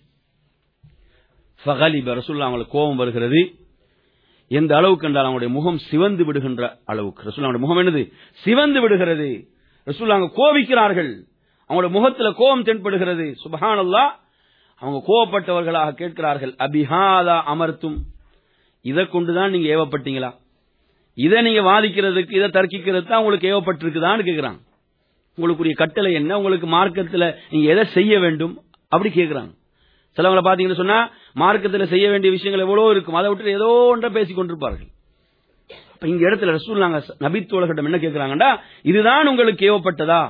ஃபகலிப ரசூல்லா அவங்களுக்கு கோபம் வருகிறது எந்த அளவுக்கு என்றால் அவங்களுடைய முகம் சிவந்து விடுகின்ற அளவுக்கு ரசூல்லாவுடைய முகம் என்னது சிவந்து விடுகிறது ரசூல்லா அவங்க கோபிக்கிறார்கள் அவங்களுடைய முகத்துல கோபம் தென்படுகிறது சுபஹானல்லா அவங்க கோபப்பட்டவர்களாக கேட்கிறார்கள் அபிஹாதா அமர்த்தும் இதை கொண்டுதான் நீங்க ஏவப்பட்டீங்களா இதை நீங்க வாதிக்கிறதுக்கு இதை தர்க்கிக்கிறது தான் உங்களுக்கு ஏவப்பட்டிருக்குதான்னு கேட்கிறாங்க உங்களுக்குரிய கட்டளை என்ன உங்களுக்கு மார்க்கத்துல நீங்க எதை செய்ய வேண்டும் அப்படி கேட்கிறாங்க சிலவங்களை பாத்தீங்கன்னு சொன்னா மார்க்கத்துல செய்ய வேண்டிய விஷயங்கள் எவ்வளவு இருக்கும் அதை விட்டு ஏதோ ஒன்றை பேசிக் கொண்டிருப்பார்கள் அப்ப இங்க இடத்துல ரசூல் நாங்க நபித்தோழர்களிடம் என்ன கேட்கிறாங்கடா இதுதான் உங்களுக்கு ஏவப்பட்டதா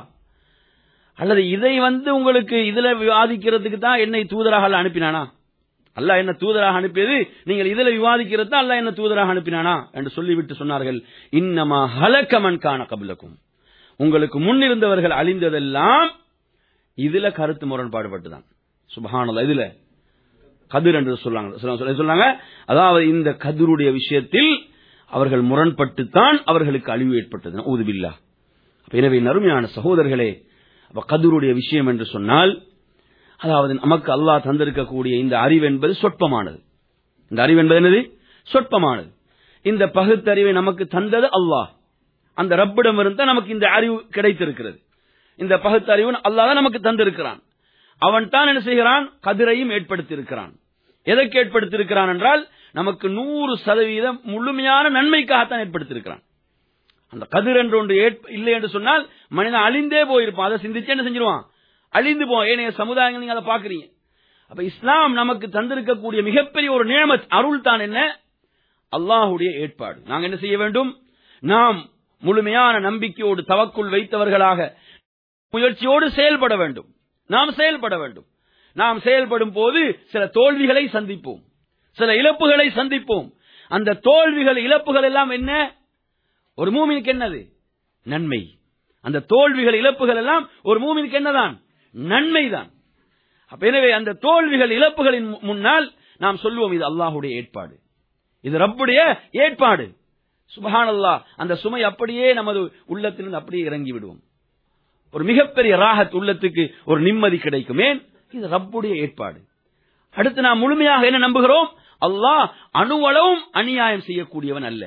அல்லது இதை வந்து உங்களுக்கு இதுல விவாதிக்கிறதுக்கு தான் என்னை தூதராக அல்லாஹ் அனுப்பினானா அல்லாஹ் என்ன தூதராக அனுப்பியது நீங்கள் இதுல விவாதிக்கிறது தான் அல்லாஹ் என்ன தூதராக அனுப்பினானா என்று சொல்லிவிட்டு சொன்னார்கள் இன்னமா ஹலக்கமன் காண கபிலக்கும் உங்களுக்கு முன்னிருந்தவர்கள் அழிந்ததெல்லாம் இதுல கருத்து முரண்பாடுபட்டுதான் சுபஹானல்லா இதுல கதிர் என்று சொல்லாங்க சொல்ல- சொன்னாங்க அதாவது இந்த கதிருடைய விஷயத்தில் அவர்கள் முரண்பட்டுத்தான் அவர்களுக்கு அழிவு ஏற்பட்டது ஊதுபில்லா அப்ப எனவே நறுமையான சகோதரர்களே அப்ப கதிருடைய விஷயம் என்று சொன்னால் அதாவது நமக்கு அல்லாஹ் தந்திருக்கக்கூடிய இந்த அறிவு என்பது சொற்பமானது இந்த அறிவு என்பது என்னது சொற்பமானது இந்த பகுத்தறிவை நமக்கு தந்தது அல்லாஹ் அந்த ரப்பிடம் இருந்தா நமக்கு இந்த அறிவு கிடைத்திருக்கிறது இந்த பகுத்தறிவு அல்லாஹ் தான் நமக்கு தந்திருக்கிறான் அவன் தான் என்ன செய்கிறான் கதிரையும் ஏற்படுத்தியிருக்கிறான் எதற்கு ஏற்படுத்தியிருக்கிறான் என்றால் நமக்கு நூறு சதவீதம் முழுமையான நன்மைக்காகத்தான் ஏற்படுத்தியிருக்கிறான் அந்த கதிர் என்று ஒன்று ஏற்ப- இல்லை என்று சொன்னால் மனிதன் அழிந்தே போயிருப்பான் அதை சிந்திச்சு என்ன செஞ்சிருவான் அழிந்து போ ஏனைய சமுதாயங்கள் நீங்க அதை பாக்குறீங்க அப்ப இஸ்லாம் நமக்கு தந்திருக்கக்கூடிய மிகப்பெரிய ஒரு நியமத் அருள் தான் என்ன அல்லாஹுடைய ஏற்பாடு நாங்க என்ன செய்ய வேண்டும் நாம் முழுமையான நம்பிக்கையோடு தவக்குள் வைத்தவர்களாக முயற்சியோடு செயல்பட வேண்டும் நாம் செயல்பட வேண்டும் நாம் செயல்படும் போது சில தோல்விகளை சந்திப்போம் சில இழப்புகளை சந்திப்போம் அந்த தோல்விகள் இழப்புகள் எல்லாம் என்ன ஒரு மூமினுக்கு என்னது நன்மை அந்த தோல்விகள் இழப்புகள் எல்லாம் ஒரு மூமினுக்கு என்னதான் நன்மைதான் அப்ப எனவே அந்த தோல்விகள் இழப்புகளின் மு- முன்னால் நாம் சொல்லுவோம் இது அல்லாஹுடைய ஏற்பாடு இது ரப்புடைய ஏற்பாடு சுபஹானல்லாஹ் அந்த சுமை அப்படியே நமது உள்ளத்திலிருந்து அப்படியே இறங்கி விடுவோம் ஒரு மிகப்பெரிய ராகத் உள்ளத்துக்கு ஒரு நிம்மதி கிடைக்கும் ஏன் இது ரப்புடைய ஏற்பாடு அடுத்து நாம் முழுமையாக என்ன நம்புகிறோம் அல்லாஹ் அணுவளவும் அநியாயம் செய்யக்கூடியவன் அல்ல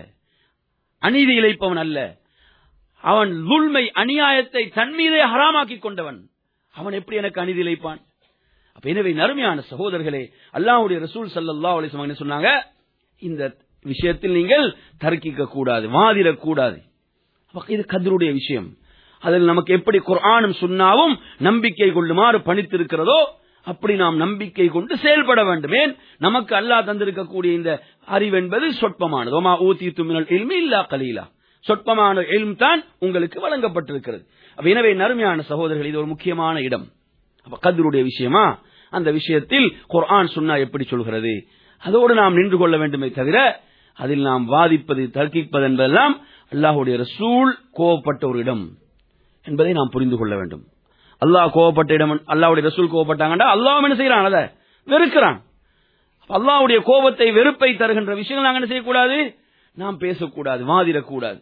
அநீதி இழைப்பவன் அல்ல அவன் துல்மை அநியாயத்தை தன் மீதே ஹராமாக்கி கொண்டவன் அவன் எப்படி எனக்கு அநீதி இழைப்பான் அப்ப எனவே நறுமையான சகோதரர்களே அல்லாஹ்வுடைய ரசூல் ஸல்லல்லாஹு அலைஹி வஸல்லம் என்ன சொன்னாங்க இந்த விஷயத்தில் நீங்கள் தர்க்கிக்க கூடாது வாதிடக் கூடாது அப்ப இது கதருடைய விஷயம் அதில் நமக்கு எப்படி குர்ஆனும் சுன்னாவும் நம்பிக்கை கொள்ளுமாறு பணித்திருக்கிறதோ அப்படி நாம் நம்பிக்கை கொண்டு செயல்பட வேண்டும் ஏன் நமக்கு அல்லாஹ் தந்திருக்கக்கூடிய இந்த அறிவு என்பது சொற்பமானது ஒமா ஊத்தி துமினல் இல்மி இல்லா கலீலா சொற்பமான இல்ம் தான் உங்களுக்கு வழங்கப்பட்டிருக்கிறது அப்ப எனவே நறுமையான சகோதரர்கள் இது ஒரு முக்கியமான இடம் அப்ப கதருடைய விஷயமா அந்த விஷயத்தில் குர்ஆன் சுன்னா எப்படி சொல்கிறது அதோடு நாம் நின்று கொள்ள வேண்டுமே தவிர அதில் நாம் வாதிப்பது தர்க்கிப்பது என்பதெல்லாம் அல்லாஹுடைய ரசூல் கோவப்பட்ட ஒரு இடம் என்பதை நாம் புரிந்து கொள்ள வேண்டும் அல்லாஹ் கோவப்பட்ட இடம் அல்லாஹ்வுடைய ரசூல் கோவப்பட்டாங்கடா அல்லாஹ் என்ன செய்யறான் அதை வெறுக்கிறான் அல்லாஹ்வுடைய கோபத்தை வெறுப்பை தருகின்ற விஷயங்கள் நாங்கள் என்ன செய்யக்கூடாது நாம் பேசக்கூடாது வாதிடக்கூடாது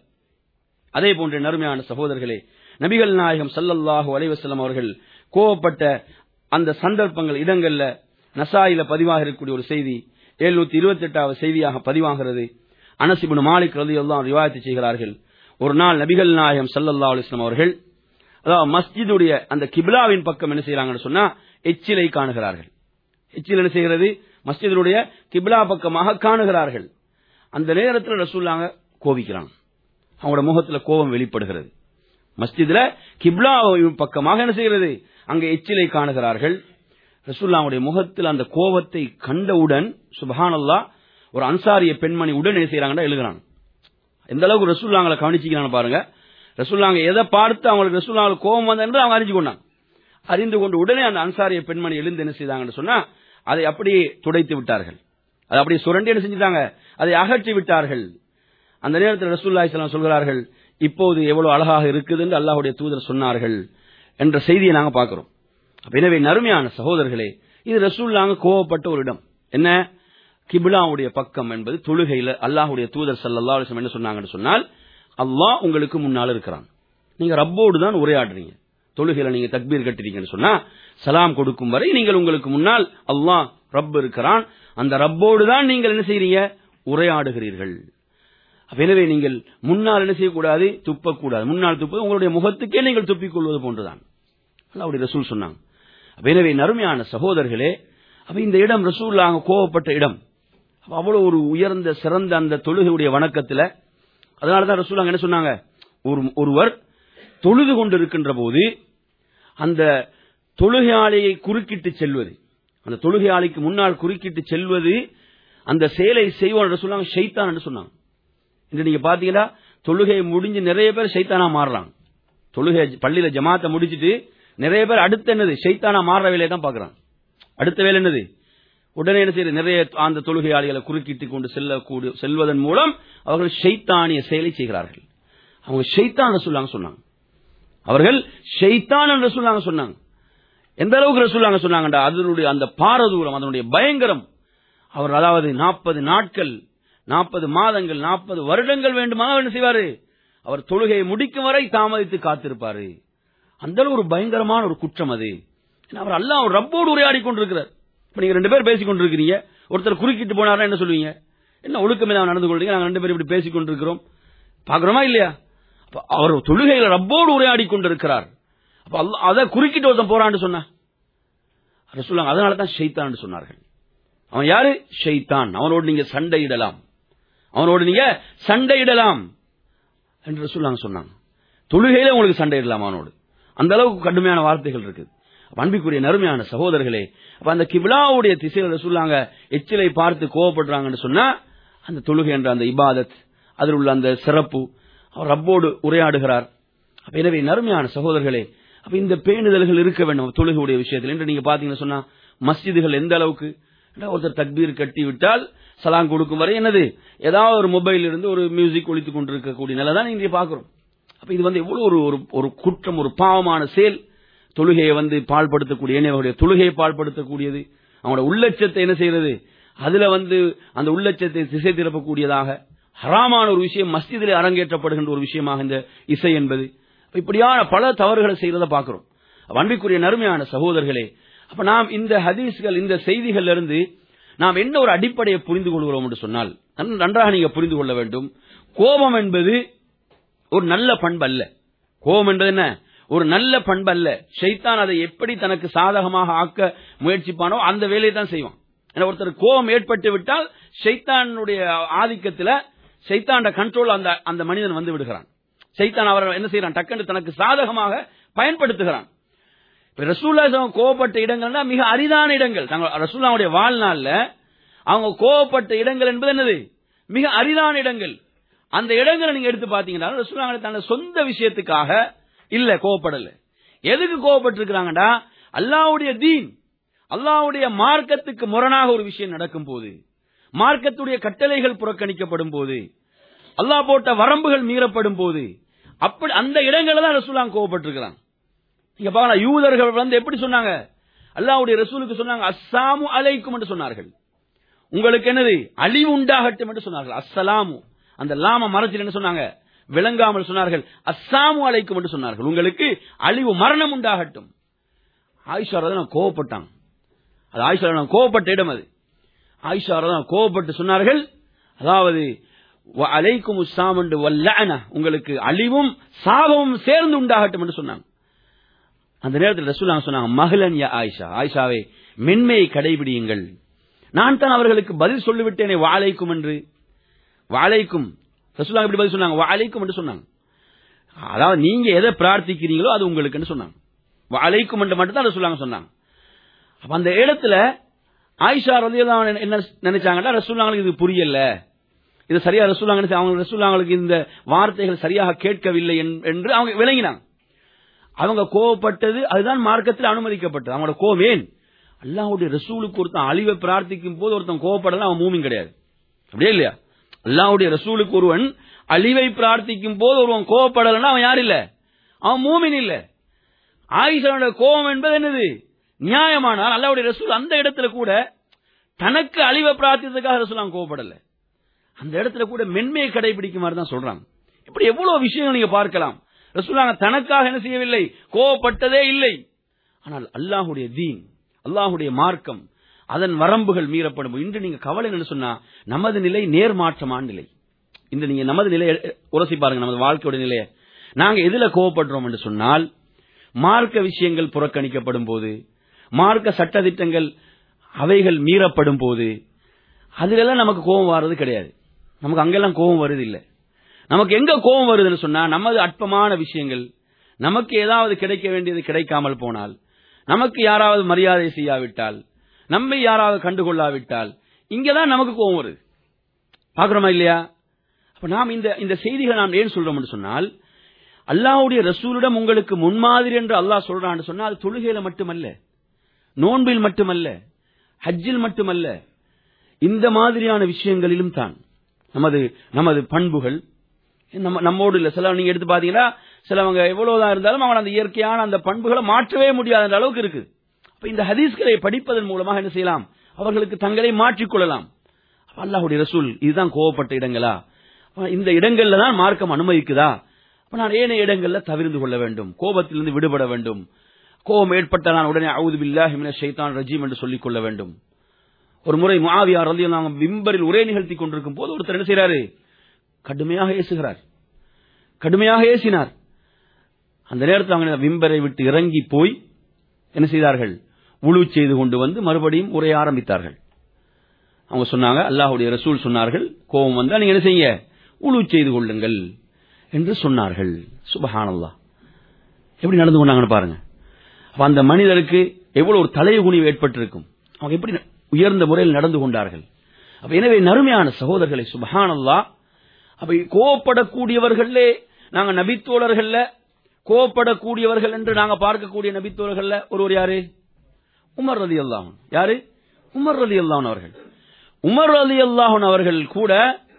அதே போன்ற நறுமையான சகோதரர்களே நபிகள் நாயகம் சல்லல்லாஹு அலைவசல்லம் அவர்கள் கோவப்பட்ட அந்த சந்தர்ப்பங்கள் இடங்கள்ல நசாயில பதிவாக இருக்கக்கூடிய ஒரு செய்தி எழுநூத்தி இருபத்தி எட்டாவது செய்தியாக பதிவாகிறது அனசிபுன் மாலிக் ரதி எல்லாம் ரிவாயத்து செய்கிறார்கள் ஒரு நாள் நபிகள் நாயகம் சல்லல்லா அலிஸ்லாம் அவர்கள் அதாவது மஸ்ஜிதுடைய அந்த கிப்லாவின் பக்கம் என்ன செய்யறாங்கன்னு சொன்னா எச்சிலை காணுகிறார்கள் எச்சில் என்ன செய்கிறது மஸ்ஜிதுடைய கிப்லா பக்கமாக காணுகிறார்கள் அந்த நேரத்தில் ரசூல்லாங்க கோபிக்கிறாங்க அவங்களோட முகத்துல கோபம் வெளிப்படுகிறது மஸ்ஜிதுல கிப்லா பக்கமாக என்ன செய்கிறது அங்க எச்சிலை காணுகிறார்கள் ரசூல்லாவுடைய முகத்தில் அந்த கோபத்தை கண்டவுடன் சுபஹானல்லா ஒரு அன்சாரிய பெண்மணி உடன் என்ன செய்யறாங்கன்னா எழுதுறாங்க எந்த அளவுக்கு ரசூல்லாங்களை கவனிச்சிக்கிறாங்க பாருங்க ரசூல்லாங்க எதை பார்த்து அவங்களுக்கு ரசூல்லாங்களுக்கு கோபம் வந்த என்று அவங்க அறிஞ்சு கொண்டாங்க அறிந்து கொண்டு உடனே அந்த அன்சாரிய பெண்மணி எழுந்து என்ன செய்தாங்கன்னு சொன்னா அதை அப்படியே துடைத்து விட்டார்கள் அதை அப்படியே சுரண்டி என்ன செஞ்சுட்டாங்க அதை அகற்றி விட்டார்கள் அந்த நேரத்தில் ரசூல்லா இஸ்லாம் சொல்கிறார்கள் இப்போது எவ்வளவு அழகாக இருக்குது என்று அல்லாஹுடைய தூதர் சொன்னார்கள் என்ற செய்தியை நாங்க பார்க்கிறோம் அப்ப எனவே நறுமையான சகோதரர்களே இது ரசூல்லாங்க கோவப்பட்ட ஒரு இடம் என்ன கிபிலாவுடைய பக்கம் என்பது தொழுகையில அல்லாஹுடைய தூதர் சல்லா அலிஸ்லம் என்ன சொன்னாங்கன்னு சொன்னால் அல்லாஹ் உங்களுக்கு முன்னால் இருக்கிறான் நீங்க ரப்போடு தான் உரையாடுறீங்க தொழுகையில நீங்க தக்பீர் கட்டுறீங்கன்னு சொன்னா சலாம் கொடுக்கும் வரை நீங்கள் உங்களுக்கு முன்னால் அல்லாஹ் ரப் இருக்கிறான் அந்த ரப்போடு தான் நீங்கள் என்ன செய்றீங்க உரையாடுகிறீர்கள் எனவே நீங்கள் முன்னால் என்ன செய்யக்கூடாது துப்பக்கூடாது முன்னால் துப்பது உங்களுடைய முகத்துக்கே நீங்கள் துப்பிக் கொள்வது போன்றுதான் அல்லாவுடைய ரசூல் சொன்னாங்க எனவே நறுமையான சகோதரர்களே அப்ப இந்த இடம் ரசூல்லாங்க கோவப்பட்ட இடம் அவ்வளவு ஒரு உயர்ந்த சிறந்த அந்த தொழுகையுடைய வணக்கத்துல அதனாலதான் ரசூலாங்க என்ன சொன்னாங்க ஒரு ஒருவர் தொழுது கொண்டிருக்கின்ற போது அந்த தொழுகையாளியை குறுக்கிட்டு செல்வது அந்த தொழுகையாளிக்கு முன்னால் குறுக்கிட்டு செல்வது அந்த செயலை செய்வான் சொன்னாங்க ஷைத்தான் என்று சொன்னாங்க இன்று நீங்க பாத்தீங்கன்னா தொழுகை முடிஞ்சு நிறைய பேர் ஷைத்தானா மாறுறாங்க தொழுகை பள்ளியில ஜமாத்தை முடிச்சிட்டு நிறைய பேர் அடுத்த என்னது ஷைத்தானா மாறுற வேலையை தான் பாக்குறாங்க அடுத்த வேலை என்னது உடனே என்ன செய்யறது நிறைய அந்த தொழுகையாளிகளை குறுக்கிட்டு கொண்டு செல்லக்கூடிய செல்வதன் மூலம் அவர்கள் ஷைத்தானிய செயலை செய்கிறார்கள் அவங்க ஷைத்தான் சொல்லாங்க சொன்னாங்க அவர்கள் ஷைத்தான் என்று சொல்லாங்க சொன்னாங்க எந்த அளவுக்கு ரசூல்லாங்க சொன்னாங்கடா அதனுடைய அந்த பாரதூரம் அதனுடைய பயங்கரம் அவர் அதாவது நாற்பது நாட்கள் நாற்பது மாதங்கள் நாற்பது வருடங்கள் வேண்டுமாக என்ன செய்வாரு அவர் தொழுகையை முடிக்கும் வரை தாமதித்து காத்திருப்பாரு அந்த அளவு ஒரு பயங்கரமான ஒரு குற்றம் அது அவர் அல்ல அவர் ரப்போடு உரையாடி கொண்டிருக்கிறார் இப்ப நீங்க ரெண்டு பேர் பேசிக் கொண்டிருக்கிறீங்க ஒருத்தர் குறுக்கிட்டு போனாரா என்ன சொல்லுவீங்க என்ன ஒழுக்கமே தான் நடந்து கொள்றீங்க நாங்க ரெண்டு பேரும் இப்படி பேசிக் கொண்டிருக்கிறோம் பாக்குறோமா இல்லையா அவர் தொழுகையில ரப்போடு உரையாடி கொண்டிருக்கிறார் அப்ப அல்ல அதை குறுக்கிட்டு ஒருத்தன் போறான்னு சொன்னா சொல்லுவாங்க அதனால தான் ஷைத்தான் சொன்னார்கள் அவன் யாரு ஷைத்தான் அவனோடு நீங்க சண்டையிடலாம் அவனோடு நீங்க சண்டையிடலாம் என்று சொல்லாங்க சொன்னாங்க தொழுகையில உங்களுக்கு சண்டையிடலாம் அவனோடு அந்த அளவுக்கு கடுமையான வார்த்தைகள் இருக்குது அன்பிக்குரிய நறுமையான சகோதரர்களே அப்ப அந்த கிபிலாவுடைய திசையில சொல்லாங்க எச்சிலை பார்த்து கோவப்படுறாங்கன்னு சொன்னா அந்த தொழுகை என்ற அந்த இபாதத் அதில் உள்ள அந்த சிறப்பு அவர் ரப்போடு உரையாடுகிறார் அப்ப எனவே நறுமையான சகோதரர்களே அப்ப இந்த பேணுதல்கள் இருக்க வேண்டும் தொழுகையுடைய விஷயத்தில் என்று நீங்க பாத்தீங்கன்னா சொன்னா மஸ்ஜிதுகள் எந்த அளவுக்கு ஒருத்தர் தக்பீர் கட்டி விட்டால் சலாம் கொடுக்கும் வரை என்னது ஏதாவது ஒரு மொபைல் இருந்து ஒரு மியூசிக் ஒழித்துக் கொண்டிருக்கக்கூடிய நிலை தான் இங்கே பாக்குறோம் அப்ப இது வந்து எவ்வளவு ஒரு ஒரு குற்றம் ஒரு பாவமான செயல் தொழுகையை வந்து பால்படுத்தக்கூடிய அவருடைய தொழுகையை பால்படுத்தக்கூடியது அவனோட உள்ளட்சத்தை என்ன செய்யறது அதுல வந்து அந்த உள்ளட்சத்தை திசை திறப்பக்கூடியதாக ஹராமான ஒரு விஷயம் மஸ்ஜிதிலே அரங்கேற்றப்படுகின்ற ஒரு விஷயமாக இந்த இசை என்பது இப்படியான பல தவறுகளை செய்யறத பார்க்கிறோம் அன்பிற்குரிய நறுமையான சகோதரர்களே அப்ப நாம் இந்த ஹதீஸ்கள் இந்த செய்திகள்ல இருந்து நாம் என்ன ஒரு அடிப்படையை புரிந்து கொள்கிறோம் என்று சொன்னால் நன்- நன்றாக நீங்க புரிந்து கொள்ள வேண்டும் கோபம் என்பது ஒரு நல்ல பண்பு அல்ல கோபம் என்பது என்ன ஒரு நல்ல பண்பு அல்ல ஷைத்தான் அதை எப்படி தனக்கு சாதகமாக ஆக்க முயற்சிப்பானோ அந்த வேலையை தான் செய்வான் ஏன்னா ஒருத்தர் கோபம் ஏற்பட்டு விட்டால் ஷைத்தானுடைய ஆதிக்கத்துல ஷைத்தாண்ட கண்ட்ரோல் அந்த அந்த மனிதன் வந்து விடுகிறான் ஷைத்தான் அவர் என்ன செய்யறான் டக்குன்னு தனக்கு சாதகமாக பயன்படுத்துகிறான் இப்ப ரசூல்லா அவங்க கோவப்பட்ட இடங்கள்னா மிக அரிதான இடங்கள் தங்க ரசூல்லாவுடைய வாழ்நாள்ல அவங்க கோவப்பட்ட இடங்கள் என்பது என்னது மிக அரிதான இடங்கள் அந்த இடங்களை நீங்க எடுத்து பாத்தீங்கன்னா ரசூல்லா தன்னோட சொந்த விஷயத்துக்காக இல்ல கோவப்படல எதுக்கு கோவப்பட்டிருக்கிறாங்கடா அல்லாஹ்வுடைய தீன் அல்லாஹ்வுடைய மார்க்கத்துக்கு முரணாக ஒரு விஷயம் நடக்கும் போது மார்க்கத்துடைய கட்டளைகள் புறக்கணிக்கப்படும் போது அல்லாஹ் போட்ட வரம்புகள் மீறப்படும் போது அப்படி அந்த இடங்கள்ல தான் ரசூலா கோவப்பட்டிருக்கிறாங்க நீங்க பாக்கலாம் யூதர்கள் வந்து எப்படி சொன்னாங்க அல்லாஹ்வுடைய ரசூலுக்கு சொன்னாங்க அஸ்ஸாமு அலைக்கும் என்று சொன்னார்கள் உங்களுக்கு என்னது அழிவு உண்டாகட்டும் என்று சொன்னார்கள் அஸ்ஸலாமு அந்த லாம மரத்தில் என்ன சொன்னாங்க விளங்காமல் சொன்னார்கள் அஸ்ஸாமு அலைக்கும் என்று சொன்னார்கள் உங்களுக்கு அழிவு மரணம் உண்டாகட்டும் ஆயிஷா ரதான் கோவப்பட்டாங்க அது ஆயிஷா ரலியல்லாஹு கோவப்பட்ட இடம் அது ஆயிஷா ரதான் கோவப்பட்டு சொன்னார்கள் அதாவது "வ அலைக்கும் உஸ்ஸாம் என்று வல்லஅன உங்களுக்கு அழிவும் சாபமும் சேர்ந்து உண்டாகட்டும் என்று சொன்னாங்க அந்த நேரத்தில் ரசூலுல்லாஹ் சொன்னாங்க மகளன் யா ஆயிஷா ஆயிஷாவே மென்மையை கடைபிடியுங்கள் நான் தான் அவர்களுக்கு பதில் சொல்லிவிட்டேனே வாழைக்கும் என்று வாழைக்கும் ரசூலுல்லாஹ் இப்படி பதில் சொன்னாங்க வாழைக்கும் என்று சொன்னாங்க அதாவது நீங்க எதை பிரார்த்திக்கிறீங்களோ அது உங்களுக்குன்னு சொன்னாங்க வாழைக்கும் என்று மட்டும் தான் ரசூலுல்லாஹ் சொன்னாங்க அப்ப அந்த இடத்துல ஆயிஷா ரலியல்லாஹு அன்ஹா என்ன நினைச்சாங்கன்னா ரசூலுல்லாஹ்க்கு இது புரியல இது சரியா ரசூலுல்லாஹ் நினைச்சு அவங்க ரசூலுல்லாஹ்க்கு இந்த வார்த்தைகள் சரியாக கேட்கவில்லை என்- என்று அவங்க விளங்கினாங்க அவங்க கோவப்பட்டது அதுதான் மார்க்கத்தில் அனுமதிக்கப்பட்டது அவங்களோட கோவம் ஏன் அல்லாஹ்வுடைய ரசூலுக்கு ஒருத்தன் அழிவை பிரார்த்திக்கும் போது ஒருத்தன் கோவப்படலாம் அவன் மூமின் கிடையாது அப்படியே இல்லையா அல்லாஹ்வுடைய ரசூலுக்கு ஒருவன் அழிவை பிரார்த்திக்கும் போது ஒருவன் கோவப்படலைன்னா அவன் யார் இல்ல அவன் மூமின் இல்ல ஆயிஷாவுடைய கோபம் என்பது என்னது நியாயமானால் அல்லாஹ்வுடைய ரசூல் அந்த இடத்துல கூட தனக்கு அழிவை பிரார்த்தித்ததுக்காக ரசூல் அவன் கோவப்படல அந்த இடத்துல கூட மென்மையை கடைபிடிக்குமாறு தான் சொல்றாங்க இப்படி எவ்வளவு விஷயங்கள் நீங்க பார்க்கலாம் ரசூலாங்க தனக்காக என்ன செய்யவில்லை கோவப்பட்டதே இல்லை ஆனால் அல்லாஹுடைய தீன் அல்லாஹுடைய மார்க்கம் அதன் வரம்புகள் மீறப்படும் இன்று நீங்க கவலை என்ன சொன்னா நமது நிலை நேர்மாற்றமான நிலை இந்த நீங்க நமது நிலையை உரசி பாருங்க நமது வாழ்க்கையோட நிலையை நாங்க எதுல கோவப்படுறோம் என்று சொன்னால் மார்க்க விஷயங்கள் புறக்கணிக்கப்படும் போது மார்க்க சட்டதிட்டங்கள் அவைகள் மீறப்படும் போது அதுலெல்லாம் நமக்கு கோபம் வர்றது கிடையாது நமக்கு அங்கெல்லாம் கோபம் வருது இல்ல நமக்கு எங்க கோபம் வருதுன்னு சொன்னா நமது அற்பமான விஷயங்கள் நமக்கு ஏதாவது கிடைக்க வேண்டியது கிடைக்காமல் போனால் நமக்கு யாராவது மரியாதை செய்யாவிட்டால் நம்மை யாராவது கண்டுகொள்ளாவிட்டால் இங்கதான் நமக்கு கோபம் வருது பாக்குறோமா இல்லையா அப்ப நாம் இந்த இந்த செய்திகளை நாம் ஏன் சொல்றோம்னு சொன்னால் அல்லாஹ்வுடைய ரசூலிடம் உங்களுக்கு முன்மாதிரி என்று அல்லாஹ் சொல்றான்னு சொன்னா அது தொழுகையில மட்டுமல்ல நோன்பில் மட்டுமல்ல ஹஜ்ஜில் மட்டுமல்ல இந்த மாதிரியான விஷயங்களிலும் தான் நமது நமது பண்புகள் நம்ம நம்மோடு இல்ல சில நீங்க எடுத்து பாத்தீங்கன்னா சிலவங்க எவ்வளவுதான் இருந்தாலும் அவங்க அந்த இயற்கையான அந்த பண்புகளை மாற்றவே முடியாத அளவுக்கு இருக்கு அப்ப இந்த ஹதீஸ்களை படிப்பதன் மூலமாக என்ன செய்யலாம் அவர்களுக்கு தங்களை மாற்றிக்கொள்ளலாம் அப்ப அல்லாஹ்வுடைய ரசூல் இதுதான் கோவப்பட்ட இடங்களா அப்ப இந்த இடங்கள்ல தான் மார்க்கம் அனுமதிக்குதா அப்ப நான் ஏனைய இடங்கள்ல தவிர்ந்து கொள்ள வேண்டும் கோபத்திலிருந்து விடுபட வேண்டும் கோபம் ஏற்பட்ட நான் உடனே அவுது பில்லாஹி மினஷ் ஷைத்தான் ரஜீம் என்று சொல்லிக் கொள்ள வேண்டும் ஒரு முறை முஆவியா ரலியல்லாஹு அன்ஹு விம்பரில் உரை நிகழ்த்தி கொண்டிருக்கும் போது ஒருத்தர் என்ன செய்றாரு கடுமையாக ஏசுகிறார் கடுமையாக ஏசினார் அந்த நேரத்தில் அவங்க விம்பரை விட்டு இறங்கி போய் என்ன செய்தார்கள் உழு செய்து கொண்டு வந்து மறுபடியும் உரைய ஆரம்பித்தார்கள் அவங்க சொன்னாங்க அல்லாஹ்வுடைய ரசூல் சொன்னார்கள் கோபம் வந்தா நீங்க என்ன செய்யுங்க உழு செய்து கொள்ளுங்கள் என்று சொன்னார்கள் சுபஹானல்லாஹ் எப்படி நடந்து கொண்டாங்கன்னு பாருங்க அப்ப அந்த மனிதருக்கு எவ்வளவு ஒரு தலைகுனிவு ஏற்பட்டிருக்கும் அவங்க எப்படி உயர்ந்த முறையில் நடந்து கொண்டார்கள் அப்ப எனவே நறுமையான சகோதரர்களை சுபஹானல்லா அப்ப கோவப்படக்கூடியவர்களே நாங்க நபித்தோழர்கள்ல கோவப்படக்கூடியவர்கள் என்று நாங்க பார்க்கக்கூடிய நபித்தோழர்கள்ல ஒருவர் யாரு உமர் ரதி அல்லாஹன் யாரு உமர் ரதி அல்லாஹன் அவர்கள் உமர் ரதி அல்லாஹன் அவர்கள் கூட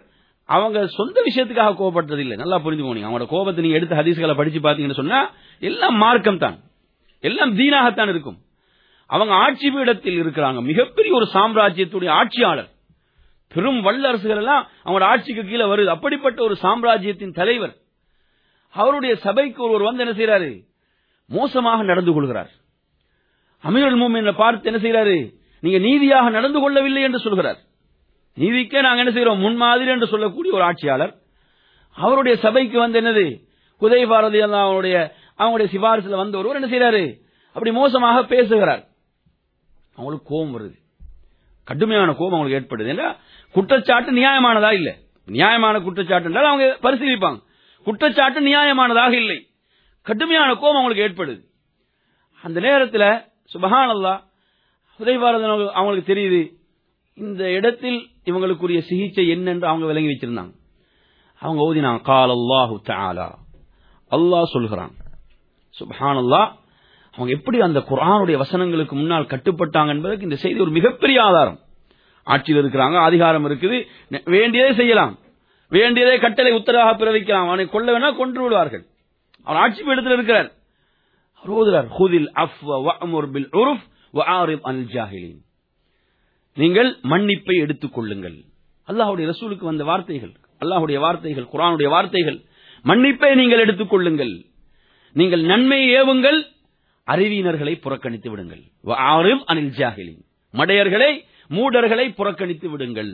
அவங்க சொந்த விஷயத்துக்காக கோவப்பட்டது இல்லை நல்லா புரிஞ்சுக்கோங்க அவங்களோட கோபத்தை நீங்க எடுத்து ஹதீஸ்களை படிச்சு பாத்தீங்கன்னு சொன்னா எல்லாம் மார்க்கம் தான் எல்லாம் தீனாகத்தான் இருக்கும் அவங்க ஆட்சி பீடத்தில் இருக்கிறாங்க மிகப்பெரிய ஒரு சாம்ராஜ்யத்துடைய ஆட்சியாளர் பெரும் வல்லரசுகள் எல்லாம் அவங்களோட ஆட்சிக்கு கீழே வருது அப்படிப்பட்ட ஒரு சாம்ராஜ்யத்தின் தலைவர் அவருடைய சபைக்கு ஒருவர் வந்து என்ன செய்யறாரு மோசமாக நடந்து கொள்கிறார் அமீருல் மூமின் பார்த்து என்ன செய்யறாரு நீங்க நீதியாக நடந்து கொள்ளவில்லை என்று சொல்கிறார் நீதிக்கே நாங்க என்ன செய்யறோம் முன்மாதிரி என்று சொல்லக்கூடிய ஒரு ஆட்சியாளர் அவருடைய சபைக்கு வந்து என்னது உதய பாரதி அவருடைய அவங்களுடைய சிபாரிசுல வந்த ஒருவர் என்ன செய்யறாரு அப்படி மோசமாக பேசுகிறார் அவங்களுக்கு கோபம் வருது கடுமையான கோபம் அவங்களுக்கு ஏற்படுது ஏன்னா குற்றச்சாட்டு நியாயமானதா இல்ல நியாயமான குற்றச்சாட்டு என்றால் அவங்க பரிசீலிப்பாங்க குற்றச்சாட்டு நியாயமானதாக இல்லை கடுமையான கோபம் அவங்களுக்கு ஏற்படுது அந்த நேரத்தில் சுபஹானல்லா உதயபாரதன் அவங்களுக்கு தெரியுது இந்த இடத்தில் இவங்களுக்குரிய சிகிச்சை என்னென்று அவங்க விளங்கி வச்சிருந்தாங்க அவங்க ஓதினாங்க கால் அல்லாஹு தாலா அல்லாஹ் சொல்கிறான் சுபஹானல்லா அவங்க எப்படி அந்த குரானுடைய வசனங்களுக்கு முன்னால் கட்டுப்பட்டாங்க என்பதற்கு இந்த செய்தி ஒரு மிகப்பெரிய ஆதாரம் ஆட்சியில் இருக்கிறாங்க அதிகாரம் இருக்குது வேண்டியதே செய்யலாம் வேண்டியதே கட்டளை உத்தரவாக பிறவிக்கலாம் அவனை கொல்ல வேணா கொன்று விடுவார்கள் அவர் ஆட்சி பீடத்தில் இருக்கிறார் அவர் ஓதுறார் ஹுதில் அஃப்வ வஅமுர் பில் உருஃப் வஆரிப் அனில் ஜாஹிலீன் நீங்கள் மன்னிப்பை எடுத்துக் கொள்ளுங்கள் அல்லாஹ்வுடைய ரசூலுக்கு வந்த வார்த்தைகள் அல்லாஹ்வுடைய வார்த்தைகள் குர்ஆனுடைய வார்த்தைகள் மன்னிப்பை நீங்கள் எடுத்துக் கொள்ளுங்கள் நீங்கள் நன்மையை ஏவுங்கள் அறிவியினர்களை புறக்கணித்து விடுங்கள் வஆரிப் அனில் ஜாஹிலீன் மடையர்களை மூடர்களை புறக்கணித்து விடுங்கள்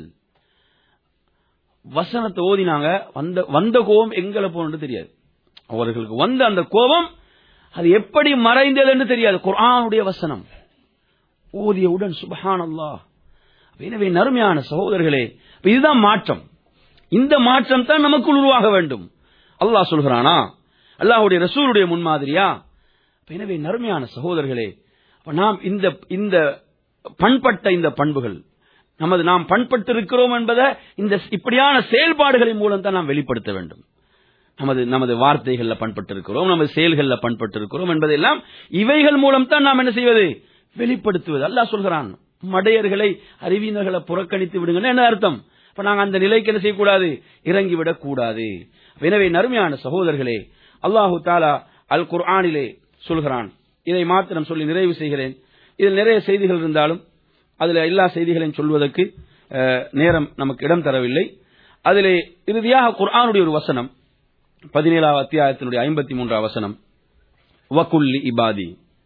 வசனத்தை ஓதினாங்க வந்த வந்த கோபம் எங்களை போனது தெரியாது அவர்களுக்கு வந்த அந்த கோபம் அது எப்படி மறைந்தது என்று தெரியாது குர்ஆனுடைய வசனம் ஓதியவுடன் சுபஹான் அல்லாஹ் எனவே நறுமையான சகோதரர்களே இதுதான் மாற்றம் இந்த மாற்றம் தான் நமக்குள் உருவாக வேண்டும் அல்லாஹ் சொல்கிறானா அல்லாஹுடைய ரசூலுடைய முன்மாதிரியா எனவே நறுமையான சகோதரர்களே அப்ப நாம் இந்த இந்த பண்பட்ட இந்த பண்புகள் நமது நாம் பண்பட்டு இருக்கிறோம் என்பதை இந்த இப்படியான செயல்பாடுகளின் மூலம் தான் நாம் வெளிப்படுத்த வேண்டும் நமது நமது வார்த்தைகள்ல பண்பட்டு இருக்கிறோம் நமது செயல்கள்ல பண்பட்டு இருக்கிறோம் என்பதெல்லாம் இவைகள் மூலம் தான் நாம் என்ன செய்வது வெளிப்படுத்துவது அல்லாஹ் சொல்கிறான் மடையர்களை அறிவியினர்களை புறக்கணித்து விடுங்க என்ன அர்த்தம் இப்ப நாங்க அந்த நிலைக்கு என்ன செய்யக்கூடாது இறங்கிவிடக் கூடாது எனவே நறுமையான சகோதரர்களே அல்லாஹு தாலா அல் குர்ஆனிலே சொல்கிறான் இதை மாத்திரம் சொல்லி நிறைவு செய்கிறேன் இதில் நிறைய செய்திகள் இருந்தாலும் அதுல எல்லா செய்திகளையும் சொல்வதற்கு நேரம் நமக்கு இடம் தரவில்லை அதிலே இறுதியாக குர்ஆனுடைய ஒரு வசனம் பதினேழாவது அத்தியாயத்தினுடைய ஐம்பத்தி மூன்றாம் வசனம் வக்குல்லி இபாதி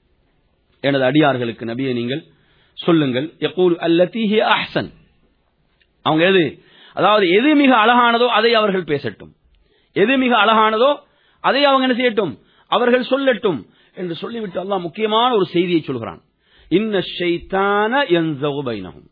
எனது அடியார்களுக்கு நபியை நீங்கள் சொல்லுங்கள் யகூல் அல்லத்தீஹி அஹ்சன் அவங்க எது அதாவது எது மிக அழகானதோ அதை அவர்கள் பேசட்டும் எது மிக அழகானதோ அதை அவங்க என்ன செய்யட்டும் அவர்கள் சொல்லட்டும் என்று சொல்லிவிட்டு அல்லாஹ் முக்கியமான ஒரு செய்தியை சொல்கிறான் இன்ன ஷைத்தான பைனஹும்